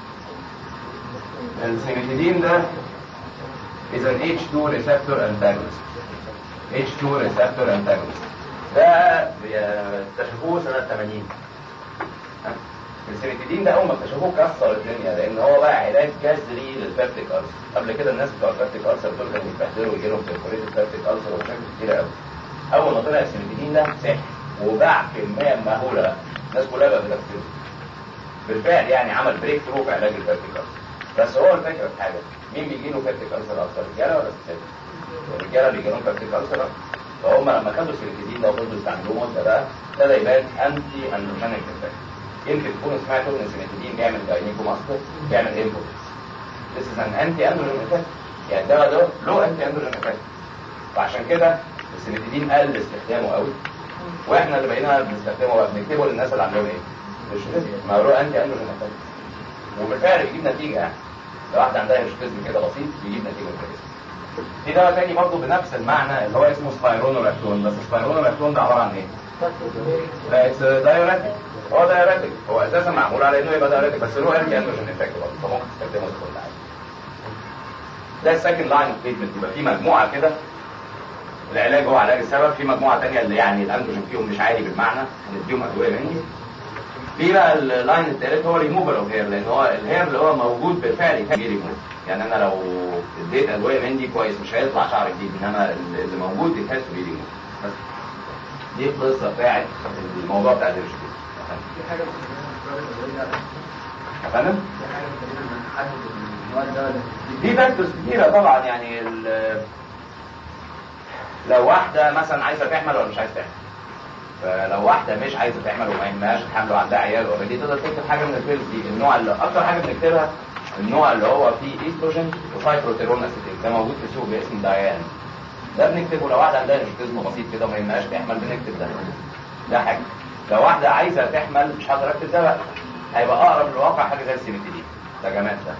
السيميتيدين ده is an H2 receptor antagonist H2 receptor antagonist ده اكتشفوه سنة 80 السيميتيدين ده اول ما اكتشفوه كسر الدنيا لان هو بقى علاج جذري للبيبتيك ألسر قبل كده الناس بتوع البيبتيك ألسر دول كانوا بيتبهدلوا ويجي لهم تيمبوريت البيبتيك ألسر ومشاكل كتيرة قوي اول ما طلع السيميتيدين ده سحر وباع كمية مهولة بقى الناس كلها بقت بتاخده بالفعل يعني عمل بريك ثرو في علاج البيبتيك ألسر بس هو الفكرة في حاجة مين بيجي له بيبتيك ألسر أكتر رجالة ولا ستات؟ الرجالة اللي جالهم بيبتيك ألسر فهم لما خدوا السيميتيدين ده وفضلوا يستعملوه مدة بقى ابتدى يبان انتي اندروجينيك افكت يمكن تكونوا سمعتوا ان السيميتيدين بيعمل جاينيكو ماستر بيعمل امبوتنس This is an anti androgen effect يعني الدواء ده له انتي اندروجين افكت وعشان كده السيميتيدين قل استخدامه قوي واحنا اللي بقينا بنستخدمه بقى بنكتبه للناس اللي عندهم ايه؟ مش ما هو له انتي اندروجين افكت وبالفعل بيجيب نتيجه يعني لو واحده عندها هيرشتيزم كده بسيط بيجيب نتيجه كويسه في دواء تاني برضه بنفس المعنى اللي هو اسمه سبايرونولاكتون بس سبايرونولاكتون ده عباره عن ايه؟ اتس دايوريتك هو دايوريتك هو اساسا معمول على انه يبقى دايوريتك بس له انتي اندروجين افكت برضه فممكن تستخدمه لكل حاجه ده السكند لاين اوف تريتمنت يبقى في مجموعه كده العلاج هو علاج السبب في مجموعه ثانيه اللي يعني الاندروجين فيهم مش عالي بالمعنى نديهم ادويه مني في بقى اللاين الثالث هو ريموفر اوف هير لان هو الهير اللي هو موجود بالفعل يحتاج ريموف يعني انا لو اديت ادويه من دي كويس مش هيطلع شعر جديد انما اللي موجود يتحس بيه ريموف بس دي القصه بتاعت الموضوع بتاع الهيرشتيك في حاجة بتتكلم يا فندم في حاجة بتتكلم عن حد النوع ده ولا دي فاكتورز كتيرة طبعا يعني ال- لو واحدة مثلا عايزة تحمل ولا مش عايزة تحمل فلو واحدة مش عايزة تحمل وما يهمهاش الحمل وعندها عيال اوريدي تقدر تكتب حاجة من البيلز دي النوع اللي أكتر حاجة بنكتبها النوع اللي هو فيه ايستروجين وفايبروتيرون اسيتيك ده موجود في السوق باسم دايان ده بنكتبه لو واحدة عندها نيشوتيزم بسيط كده وما يهمهاش تحمل بنكتب ده ده حاجة لو واحدة عايزة تحمل مش هقدر اكتب ده بقى هيبقى أقرب للواقع حاجة زي السيمتري ده جماد ده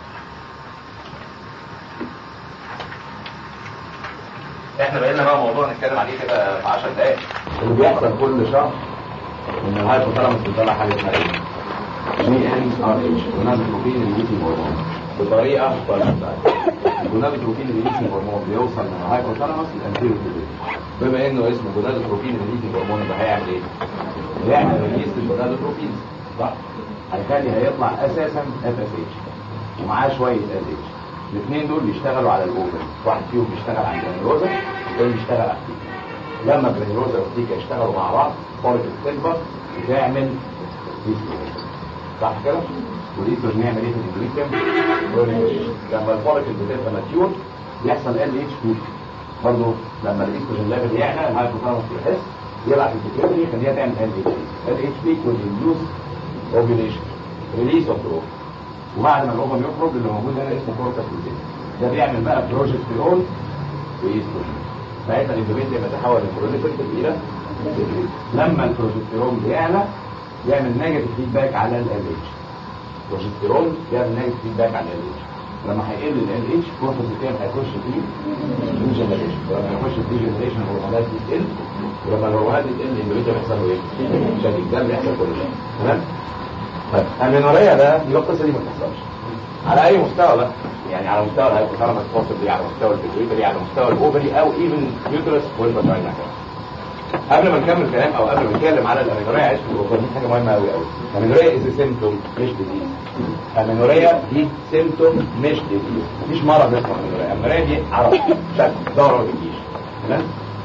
احنا بقينا بقى موضوع نتكلم عليه كده في 10 دقايق اللي بيحصل كل شهر ان الهايبوثالاموس بيطلع حاجه اسمها ايه؟ جي ان ار اتش جونادوتروبين ريليسنج هرمون بطريقه فالسفايد الجونادوتروبين ريليسنج هرمون بيوصل من الهايبوثالاموس للانتيريور تيبيوس بما انه اسمه جونادوتروبين ريليسنج هرمون يبقى هيعمل ايه؟ هيعمل ريليس للجونادوتروبين صح؟ هيخلي هيطلع اساسا اف اس اتش ومعاه شويه ال اتش الاثنين دول بيشتغلوا على الاوفر واحد فيهم بيشتغل على الجلوكوزا والثاني بيشتغل على التيكا لما الجلوكوزا والتيكا يشتغلوا مع بعض فوليكل تكبر وتعمل ايستروجين صح كده؟ والايستروجين يعمل ايه في الاندوميتريوم؟ لما الفوليكل بتبقى ماتيور يحصل ال اتش بيك برضه لما الايستروجين ليفل يعلى الهايبوثالاموس يحس يبعت البيتيوتري يخليها تعمل ال اتش بيك ال اتش بيك والإنديوس اوفيوليشن ريليس اوف اوفر وبعد ما الاوفم يخرج اللي موجود هنا اسمه كورتاس لوتين ده بيعمل بقى بروجستيرون وايستروجين ساعتها الاندوميتريوم يتحول من بروليفرتيف الى سيكريت. لما البروجستيرون بيعلى يعمل نيجاتيف فيدباك على ال اتش بروجستيرون يعمل نيجاتيف فيدباك على ال اتش لما هيقل ال اتش كورتاس لوتين هيخش فيه ريجنريشن ولما يخش في ريجنريشن الهرمونات بتقل ولما الهرمونات بتقل الاندوميتريوم يحصل له ايه؟ شكل ده اللي بيحصل كل شيء تمام؟ طيب المينوريا ده يبقى القصه دي ما بتحصلش على اي مستوى بقى يعني على مستوى الهايبوثالاموس بوسيبلي على مستوى البيتويتري على مستوى الاوفري او ايفن يوترس والفاجينا كمان قبل ما نكمل كلام او قبل ما نتكلم على الامينوريا عايز تقول دي حاجه مهمه قوي قوي الامينوريا از سيمتوم مش ديزيز الامينوريا دي سيمتوم مش ديزيز مفيش مرض اسمه امينوريا الامينوريا دي عرض شكل دوره ما بتجيش تمام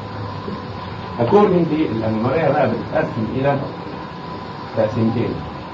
according دي الامينوريا بقى بتتقسم الى تقسيمتين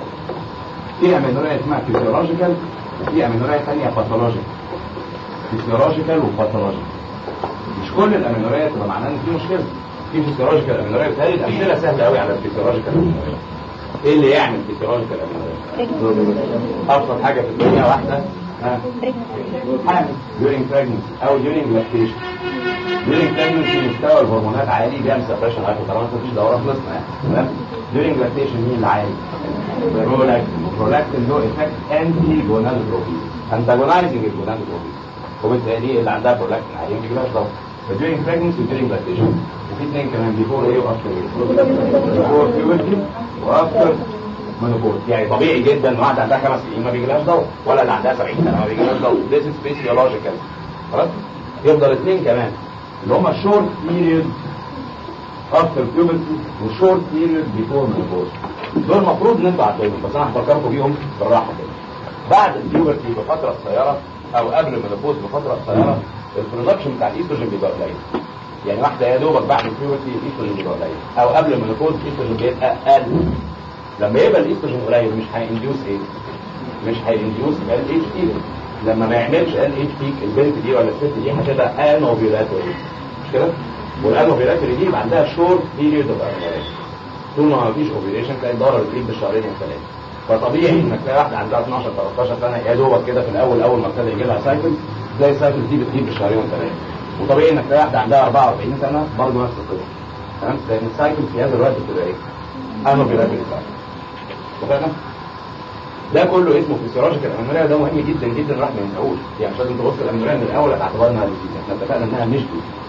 في امينوريا اسمها فيسيولوجيكال وفي امينوريا ثانيه باثولوجيكال فيسيولوجيكال وباثولوجيكال مش كل الامينوريا تبقى معناها ان في مشكله في فيسيولوجيكال امينوريا بتهيألي الامثله سهله قوي على الفيسيولوجيكال امينوريا ايه اللي يعمل فيسيولوجيكال امينوريا ابسط حاجه في الدنيا واحده ها حامل during pregnancy او during lactation during pregnancy مستوى الهرمونات عالي بيعمل سبريشن هايبوثالاموس مفيش دوره خلصنا يعني تمام during lactation مين اللي عالي prolactin prolactin له effect anti gonadotropin antagonizing الgonadotropin وبالتالي اللي عندها prolactin عالي ما بيجيلهاش ضغط during pregnancy و during lactation وفي اثنين كمان before ايه وافتر ايه before puberty وافتر menopause يعني طبيعي جدا ان واحده عندها خمس سنين ما بيجيلهاش ضغط ولا اللي عندها 70 سنه ما بيجيلهاش ضغط this is physiological خلاص يفضل اثنين كمان اللي هم short period after puberty وشورت period before menopause دول المفروض ان انتوا عارفينهم بس انا هفكركم بيهم بالراحه كده بعد البيوبرتي بفتره قصيره او قبل المينوبوز بفتره قصيره البرودكشن بتاع الايستروجين بيبقى قليل يعني واحده يا دوبك بعد البيوبرتي الايستروجين بيبقى قليل او قبل المينوبوز الايستروجين بيبقى اقل لما يبقى الايستروجين قليل مش هينديوس ايه؟ مش هينديوس ال اتش بي لما ما يعملش ال اتش بيك البنت دي ولا الست دي هتبقى انوفيولاتوري مش كده؟ والانوفيولاتوري دي يبقى عندها شورت بيريود اوف طول ما فيش اوفيليشن تلاقي الدوره بتزيد بالشهرين والثلاثه فطبيعي انك تلاقي واحده عندها 12 13 سنه يا دوبك كده في الاول اول ما ابتدى يجي لها سايكل تلاقي السايكل دي بتزيد بالشهرين والثلاثه وطبيعي انك تلاقي واحده عندها 44 سنه برضه نفس القصه تمام لان السايكل في هذا الوقت بتبقى ايه؟ انوفيولاتوري سايكل وفاهم؟ ده كله اسمه فيسيولوجيكال امينوريا ده مهم جدا جدا راح ما ينساهوش يعني مش لازم تبص الامينوريا من الاول هتعتبرها انها ديزيز احنا اتفقنا انها مش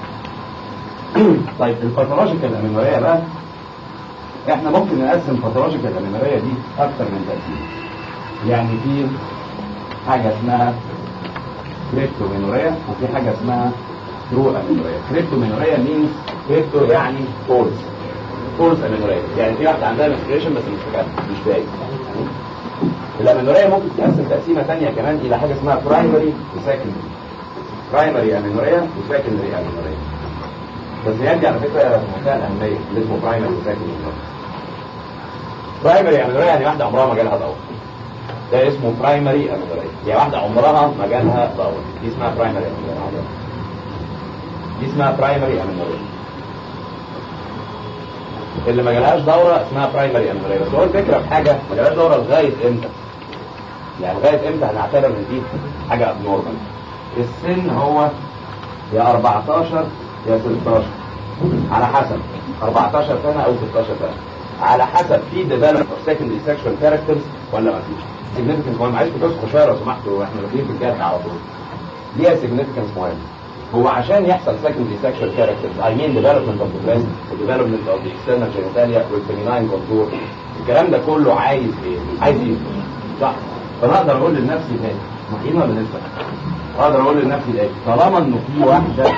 ديزيز طيب الباثولوجيكال امينوريا بقى احنا ممكن نقسم باثولوجيكال امينوريا دي اكتر من تقسيم يعني في حاجه اسمها كريبتومينوريا وفي حاجه اسمها ترو امينوريا كريبتومينوريا مينز كريبتو يعني فولس فورس امينوريا يعني في واحده عندها منستريشن بس مش فاكر مش باين الامينوريا ممكن تتقسم تقسيمه ثانيه كمان الى حاجه اسمها برايمري وسكندري برايمري امينوريا وسكندري امينوريا بس يرجع على فكره في منتهى الاهميه اللي اسمه برايمري وسكندري برايمري امينوريا يعني واحده عمرها ما جالها دور ده اسمه برايمري امينوريا هي واحده عمرها ما جالها دور دي اسمها برايمري امينوريا دي اسمها برايمري امينوريا اللي ما جالهاش دوره اسمها برايمري امينوريا بس هو الفكره في حاجه ما جالهاش دوره لغايه امتى يعني لغايه امتى هنعتبر ان دي حاجه ابنورمال السن هو يا 14 يا 16 على حسب 14 سنه او 16 سنه على حسب في ديفلوبمنت اوف سكندري سيكشوال كاركترز ولا ما فيش سيجنيفيكانس مهم عايزكم تصحوا شويه لو سمحتوا احنا داخلين في الجد على طول ليها سيجنيفيكانس مهم هو عشان يحصل secondary sexual characters I mean development of the breast development of the external genitalia والفيميناين contour الكلام ده كله عايز ايه؟ عايز ايه؟ صح فانا اقدر اقول لنفسي ايه؟ مخين ولا لسه؟ اقدر اقول لنفسي ايه؟ طالما انه في واحده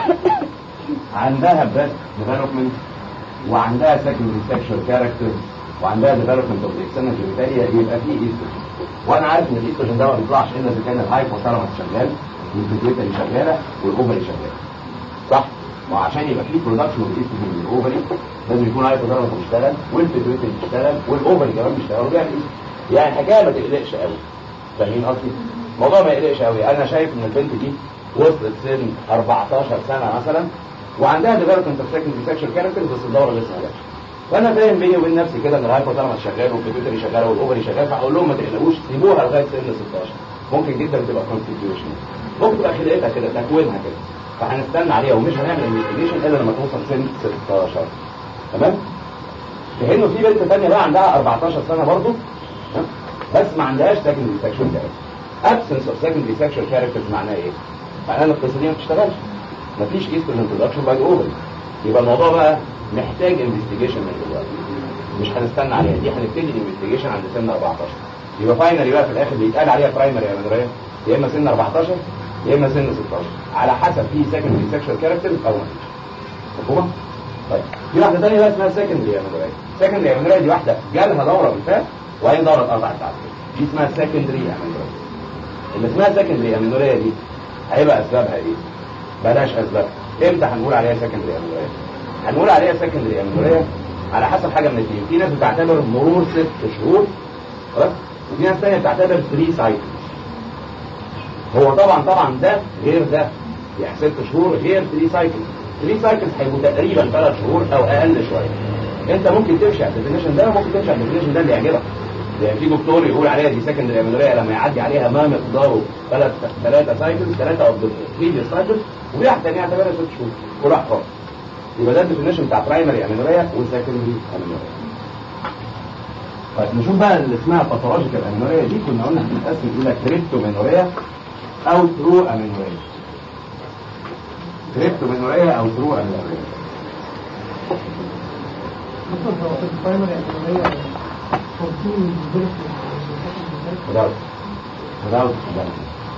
عندها breast development وعندها secondary sexual characters وعندها development of the external genitalia يبقى في ايستروجين وانا عارف ان الايستروجين ده ما بيطلعش الا اذا كان الهايبوثالاموس شغال والبيتويتري شغاله والاوفري شغاله صح ما عشان يبقى في برودكشن اوف ايستروجين من الاوفري لازم يكون هايبوثالاموس بيشتغل والبيتويتري بيشتغل والاوفري كمان بيشتغل وبيعمل ايه يعني الحكايه ما تقلقش قوي فاهمين قصدي الموضوع ما يقلقش قوي انا شايف ان البنت دي وصلت سن 14 سنه مثلا وعندها ديفلوبمنت اوف سكندري سيكشوال كاركترز بس الدوره لسه ما جاتش فانا فاهم بيني وبين نفسي كده ان الهايبوثالاموس شغال والبيتويتري شغال والاوفري شغال فهقول لهم ما تقلقوش سيبوها لغايه سن 16 ممكن جدا تبقى كونستيتيوشن ممكن تبقى خلقتها كده تكوينها كده فهنستنى عليها ومش هنعمل انفستيجيشن الا لما توصل سن 16 تمام في انه في بنت ثانيه بقى عندها 14 سنه برضه بس ما عندهاش سكندري سيكشوال كاركتر ابسنس اوف سكندري سيكشوال كاركترز معناه ايه؟ معناه ان القصه دي ما بتشتغلش مفيش ايستروجين برودكشن باي اوفر يبقى الموضوع بقى محتاج انفستيجيشن من دلوقتي مش هنستنى عليها دي هنبتدي الانفستيجيشن عند سن 14 يبقى فاينلي بقى في الاخر بيتقال عليها برايمري يا مدريه يا اما سن 14 يا اما سن 16 على حسب في سكندري سيكشوال كاركترز او ما فيش مفهومه؟ طيب في واحده ثانيه بقى اسمها سكندري يا مدريه سكندري يا مدريه دي واحده جالها دوره بالفعل وبعدين دوره اتقطعت بعد كده دي اسمها سكندري يا مدريه اللي اسمها سكندري يا مدريه دي هيبقى اسبابها ايه؟ بلاش اسباب امتى هنقول عليها سكندري يا مدريه؟ هنقول عليها سكندري يا مدريه على حسب حاجه من الاثنين في ناس بتعتبر مرور ست شهور خلاص وفي ناس ثانيه بتعتبر 3 سايكلز هو طبعا طبعا ده غير ده يعني ست شهور غير 3 سايكلز 3 سايكلز هيبقوا تقريبا ثلاث شهور او اقل شويه انت ممكن تمشي على الديفينيشن ده وممكن تمشي على الديفينيشن ده اللي يعجبك يعني في دكتور يقول عليها دي سكندري امينوريا لما يعدي عليها ما مقداره ثلاث ثلاثه سايكلز ثلاثه اوف ذا بريفيوس سايكلز وفي واحد تاني يعتبرها ست شهور وراح خالص يبقى ده الديفينيشن بتاع برايمري امينوريا وسكندري امينوريا طيب نشوف بقى اللي اسمها باثولوجيكال امينوريا دي كنا قلنا هنتقسم الى كريبتومينوريا او ترو امينوريا كريبتومينوريا او ترو امينوريا مثلا هو في البرايمري اللي هي 14 without without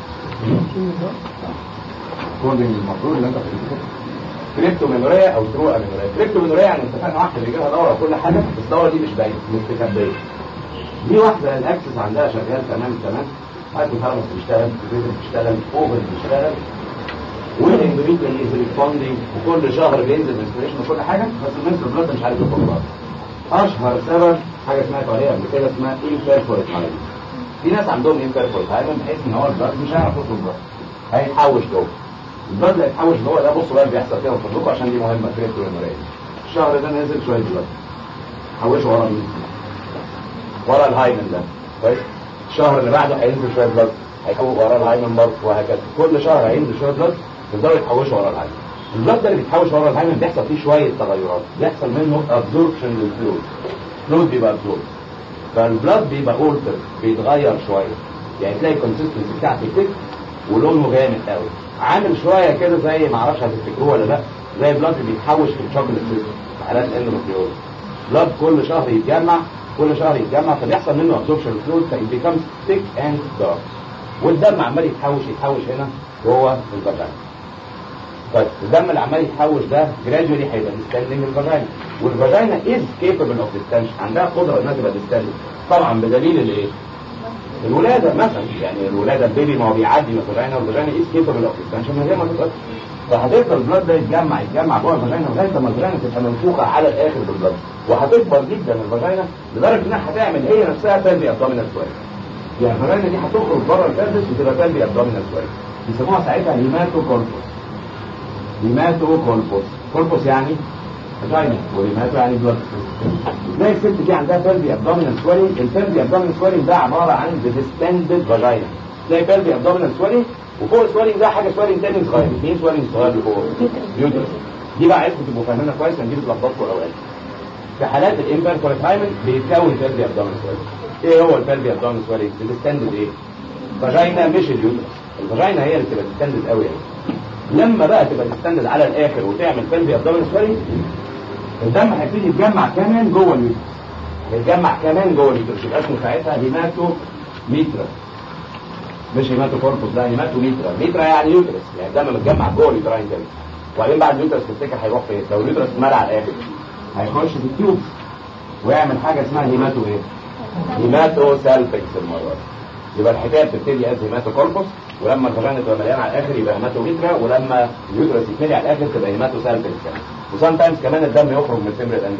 كودنج المفروض اللي انت بتكتبه كريبتومينوريا او ترو امينوريا كريبتومينوريا يعني اتفقنا واحده اللي جالها دوره وكل حاجه بس الدوره دي مش باينه مستخبيه دي واحده الاكسس عندها شغال تمام تمام هايبوثالاموس بيشتغل البيتر بيشتغل اوفر بيشتغل والاندوميتريال از ريسبوندينج وكل شهر بينزل انسبريشن وكل حاجه بس المنستر بلاد مش عارف يخرج اشهر سبب حاجه سمعت عليها قبل كده اسمها انفيرفورت هايمن في ناس عندهم انفيرفورت هايمن بحيث ان هو البلاد مش هيعرف يخرج بره هيتحوش جوه البلاد اللي هيتحوش جوه ده بصوا بقى اللي بيحصل كده وفضلكم عشان دي مهمه كريبتومينوريا الشهر ده نازل شويه بلاد حوشه ورا مين ورا الهايمن ده كويس الشهر اللي بعده هينزل شويه بلاد هيحوش ورا الهايمن برضه وهكذا كل شهر هينزل شويه بلاد يفضلوا يتحوشوا ورا الهايمن البلاد ده اللي بيتحوش ورا الهايمن بيحصل فيه شويه تغيرات بيحصل منه ابزوربشن للفلويد فلويد بيبقى ابزورب فالبلاد بيبقى اولتر بيتغير شويه يعني تلاقي الكونسستنسي بتاعته تك ولونه غامق قوي عامل شويه كده زي ما اعرفش هتفتكروه ولا لا زي بلاد اللي بيتحوش في الشوكليت سيستم في حالات الاندوميتريوز بلاد كل شهر يتجمع كل شهر يتجمع فبيحصل منه ابزوربشن فلويد فبيكمز ثيك اند دارك والدم عمال يتحوش يتحوش هنا جوه البدن طيب الدم اللي عمال يتحوش ده جرادولي هيبقى ديستندنج الفاجينا والفاجينا از كيبل اوف ديستنشن عندها قدره انها تبقى ديستندنج طبعا بدليل الايه؟ الولاده مثلا يعني الولاده البيبي ما هو بيعدي من الفاجينا والفاجينا از كيبل اوف ديستنشن من غير ما تتاثر فهتفضل البلاد ده يتجمع يتجمع جوه الفاجينا لغايه لما الفاجينا تبقى منفوخه على الاخر بالبلاد وهتكبر جدا الفاجينا لدرجه انها هتعمل هي نفسها بلبي ابدومينال سويل يعني الفاجينا دي هتخرج بره البلبس وتبقى بلبي ابدومينال سويل يسموها ساعتها هيماتو كولبوس هيماتو كولبوس كولبوس يعني فاجينا وهيماتو يعني بلاد تلاقي الست دي عندها بلبي ابدومينال سويلنج البلبي ابدومينال سويلنج ده عباره عن ديستندد فاجينا تلاقي بلبي ابدومينال سويلنج وفوق السويلنج ده حاجه سويلنج تاني صغير اثنين سويلنج صغير اللي فوق يوترس دي بقى عايزكم تبقوا فاهمينها كويس عشان دي بتلخبطكم اوقات في حالات الامبيركوريت هايمن بيتكون بلبي ابدومينال سويلنج ايه هو البلبي ابدومينال سويلنج ديستندد ايه فاجينا مش اليوترس الفاجينا هي اللي بتبقى ديستندد قوي يعني لما بقى تبقى ديستندد على الاخر وتعمل بلبي ابدومينال سويلنج الدم هيبتدي يتجمع كمان جوه اليوترس يتجمع كمان جوه اليوترس يبقى اسمه ساعتها هيماتو ميترا مش هيماتو كوربوس ده هيماتو ميترا ميترا يعني يوترس يعني الدم متجمع جوه اليوتراين كده وبعدين بعد اليوترس تفتكر هيروح فين لو اليوترس اتملى على الاخر هيخش في التيوب ويعمل حاجه اسمها هيماتو ايه هيماتو سالفكس المره دي يبقى الحكايه بتبتدي از هيماتو كوربوس ولما الفاجينا تبقى مليانه على الاخر يبقى هيماتو ميترا ولما اليوترس يتملي على الاخر تبقى هيماتو سالفكس كمان وسام تايمز كمان الدم يخرج من الفيمرال اند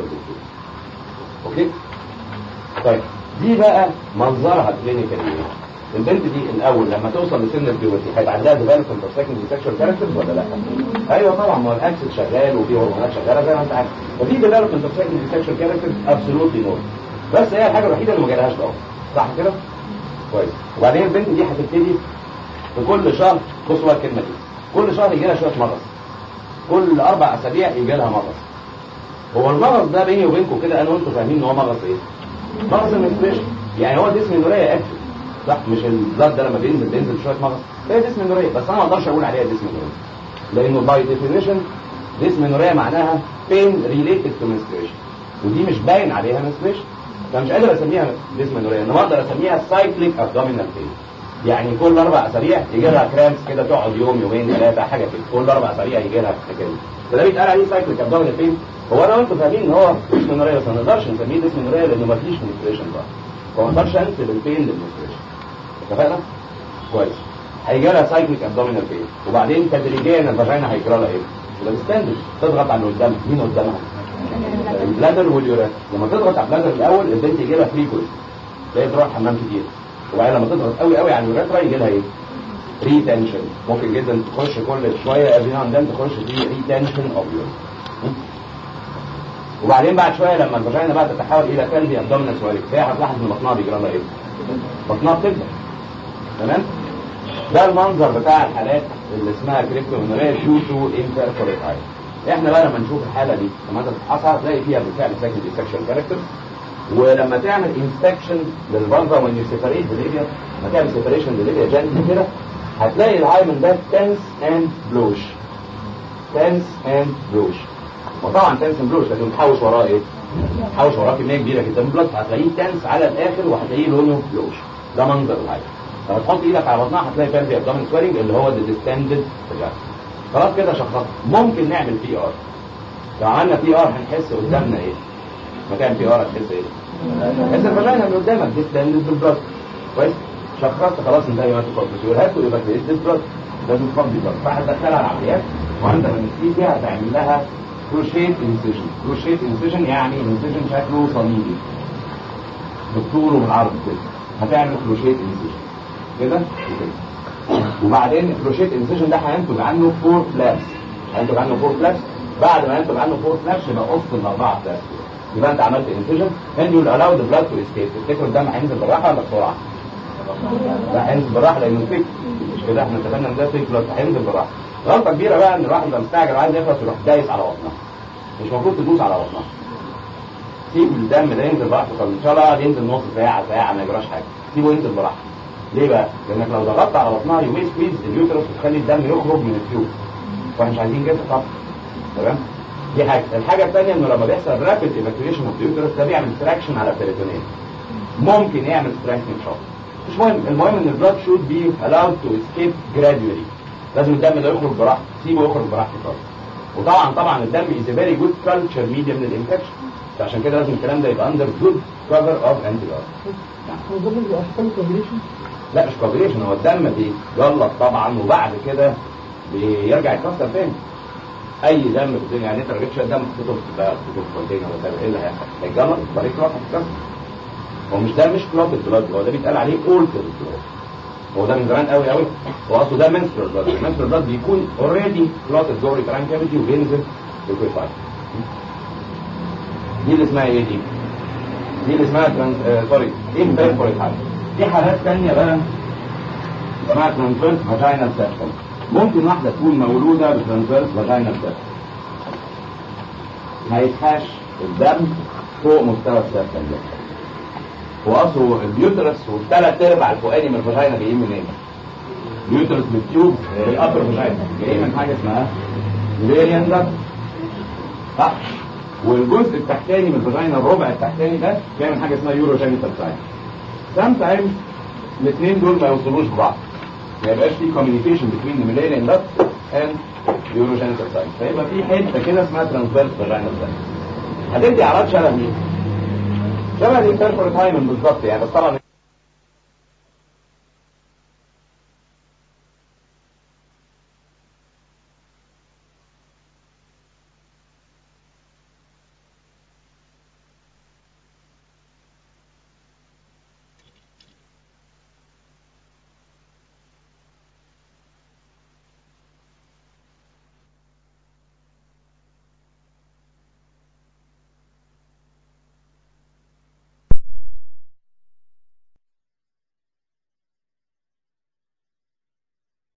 اوكي طيب دي بقى منظرها كلينيكال ايه البنت دي الاول لما توصل لسن البيوتي هيبقى عندها ديفلوبمنت اوف سكندري سيكشوال كاركترز ولا لا؟ ايوه طبعا ما هو الاكسس شغال وفي هرمونات شغاله زي ما انت عارف ففي ديفلوبمنت اوف سكندري سيكشوال كاركترز ابسولوتلي نور بس هي الحاجه الوحيده اللي ما جالهاش ضغط صح كده؟ كويس وبعدين البنت دي هتبتدي في كل شهر بصوا بقى الكلمه دي كل شهر يجي لها شويه مغص كل اربع اسابيع يجي لها مغص هو المغص ده بيني وبينكم كده انا وانتم فاهمين ان هو مغص ايه؟ مغص المنستريشن يعني هو جسم النوريه اكتف صح مش البلاد ده لما بينزل بينزل شويه مغص هي جسم النوريه بس انا ما اقدرش اقول عليها جسم النوريه لانه باي ديفينيشن جسم النوريه معناها بين ريليتد تو menstruation ودي مش باين عليها menstruation فمش قادر اسميها جسم النوريه انما اقدر اسميها سايكليك ابدومينال بين يعني كل اربع اسابيع يجي لها كرامس كده تقعد يوم يومين ثلاثه حاجه كده كل اربع اسابيع يجي لها كده فده بيتقال عليه سايكليك ابدومينال بين هو انا وانتم فاهمين ان هو جسم النوريه بس ما نقدرش نسميه جسم النوريه لانه ما فيش menstruation بقى فما اقدرش انسب البين للmenstruation اتفقنا؟ كويس هيجي لها سايكليك ابدومينال بين وبعدين تدريجيا الفاجينا هيجرى لها ايه؟ يبقى ستاندرد تضغط على اللي قدامها مين قدامها؟ البلادر واليورات لما تضغط على البلادر الاول البنت يجي لها فريكوينت تلاقي تروح حمام كتير وبعدين لما تضغط قوي قوي على اليوراترا يجي لها ايه؟ ريتنشن ممكن جدا تخش كل شويه افي ناو اند تخش في ريتنشن اوف يورين وبعدين بعد شويه لما الفاجينا بقى تتحول الى كلبي ابدومينال سواليك هي هتلاحظ ان بطنها بيجرى لها ايه؟ بطنها بتكبر تمام ده المنظر بتاع الحالات اللي اسمها كريبتومينوريا شو تو انتركوريت اي احنا بقى لما نشوف الحاله دي لما انت تفحصها هتلاقي فيها بالفعل سكندري سكشن كاركتر ولما تعمل انسبكشن للبنظر when you separate the labia لما تعمل separation للليبيا جنب كده هتلاقي الهايمن ده تنس اند بلوش تنس اند بلوش وطبعا تنس اند بلوش لكن محوش وراه ايه؟ محوش وراه كميه كبيره جدا من البلد هتلاقيه تنس على الاخر وهتلاقيه لونه بلوش ده منظر الهايمن لما تحط ايدك على بطنها هتلاقي فيها ابدومين سويلنج اللي هو الديستندد خلاص كده شخصنا ممكن نعمل بي ار لو عملنا بي ار هنحس قدامنا ايه مكان بي ار هتحس ايه تحس الفاجينا اللي قدامك ديستندد بالبلد كويس شخصت خلاص انتهى ما تفضل يقولها يبقى ديستندد بلد لازم تفضي بلد فهتدخلها العمليات وعندما نسيبها هتعمل لها كروشيت انسيجن كروشيت انسيجن يعني انسيجن شكله صليبي بالطول وبالعرض كده هتعمل كروشيت انسيجن كده وكده وبعدين الكروشيت انسيجن ده هينتج عنه فور فلابس هينتج عنه فور فلابس بعد ما ينتج عنه فور فلابس يبقى قص الاربعه فلابس يبقى انت عملت انسيجن and you'll allow the blood to escape تفتكروا الدم هينزل بالراحه ولا بسرعه؟ لا هينزل بالراحه لانه فيك مش كده احنا اتفقنا ان ده فيك بلاد هينزل بالراحه غلطه كبيره بقى ان الواحد يبقى مستعجل وعايز يخلص يروح دايس على بطنها مش المفروض تدوس على بطنها سيب الدم ده ينزل براحته طب ان شاء الله ينزل نص ساعه ساعه ما يجراش حاجه سيبه ينزل براحته ليه بقى؟ لانك لو ضغطت على بطنها يومين سكويز اليوترس وتخلي الدم يخرج من التيوب واحنا مش عايزين كده طبعا تمام؟ دي حاجه، الحاجه الثانيه انه لما بيحصل رابيد ايفاكيويشن اوف اليوترس ده بيعمل تراكشن على البريتونيل ممكن يعمل سترينثنج شوك مش مهم المهم ان البلاد شود بي allowed to escape gradually لازم الدم ده يخرج براحته سيبه يخرج براحته خالص وطبعا طبعا الدم از فيري جود كلتشر ميديا من الانفكشن فعشان كده لازم الكلام ده يبقى اندر جود كفر اوف انتي هو ده اللي اشكال كومبينيشن لا مش كوبريشن هو الدم بيجلط طبعا وبعد كده بيرجع يتكسر تاني اي دم في الدنيا يعني انت لو جبت شويه دم حطيته في حطيته في كونتينر ولا ايه اللي هيحصل؟ هيتجلط وبعدين كلوت هتتكسر هو مش ده مش كلوت بلاد هو ده بيتقال عليه اولتر بلاد هو ده من زمان قوي قوي هو اصله ده منسترال بلاد المنسترال بلاد بيكون اوريدي كلوتد جوه الكران كافيتي وبينزل ليكويفاي دي اللي اسمها ايه دي؟ دي اللي اسمها ترانس آه سوري امبيرفوريت حاجه في حالات ثانيه بقى اسمها ترانسفيرس فاجينال سيستم ممكن واحده تكون مولوده بترانسفيرس فاجينال سيستم ما يتحاش الدم فوق مستوى السيستم ده واصله البيوترس والثلاث ارباع الفوقاني من الفاجينا جايين منين؟ البيوترس بالتيوب الابر فاجينا جاي من حاجه اسمها فيريان ده صح والجزء التحتاني من الفاجينا الربع التحتاني ده جاي من حاجه اسمها يورو جينيتال ساين سام تايم الاثنين دول ما يوصلوش ببعض ما يبقاش في كوميونيكيشن بين ذا ميلينيان داكت اند يورو جينيتال ساين فيبقى في حته كده اسمها ترانسفيرس فاجينال ساين هتدي اعراض شبه مين؟ شبه الانترفورت هايمن بالظبط يعني بس طبعا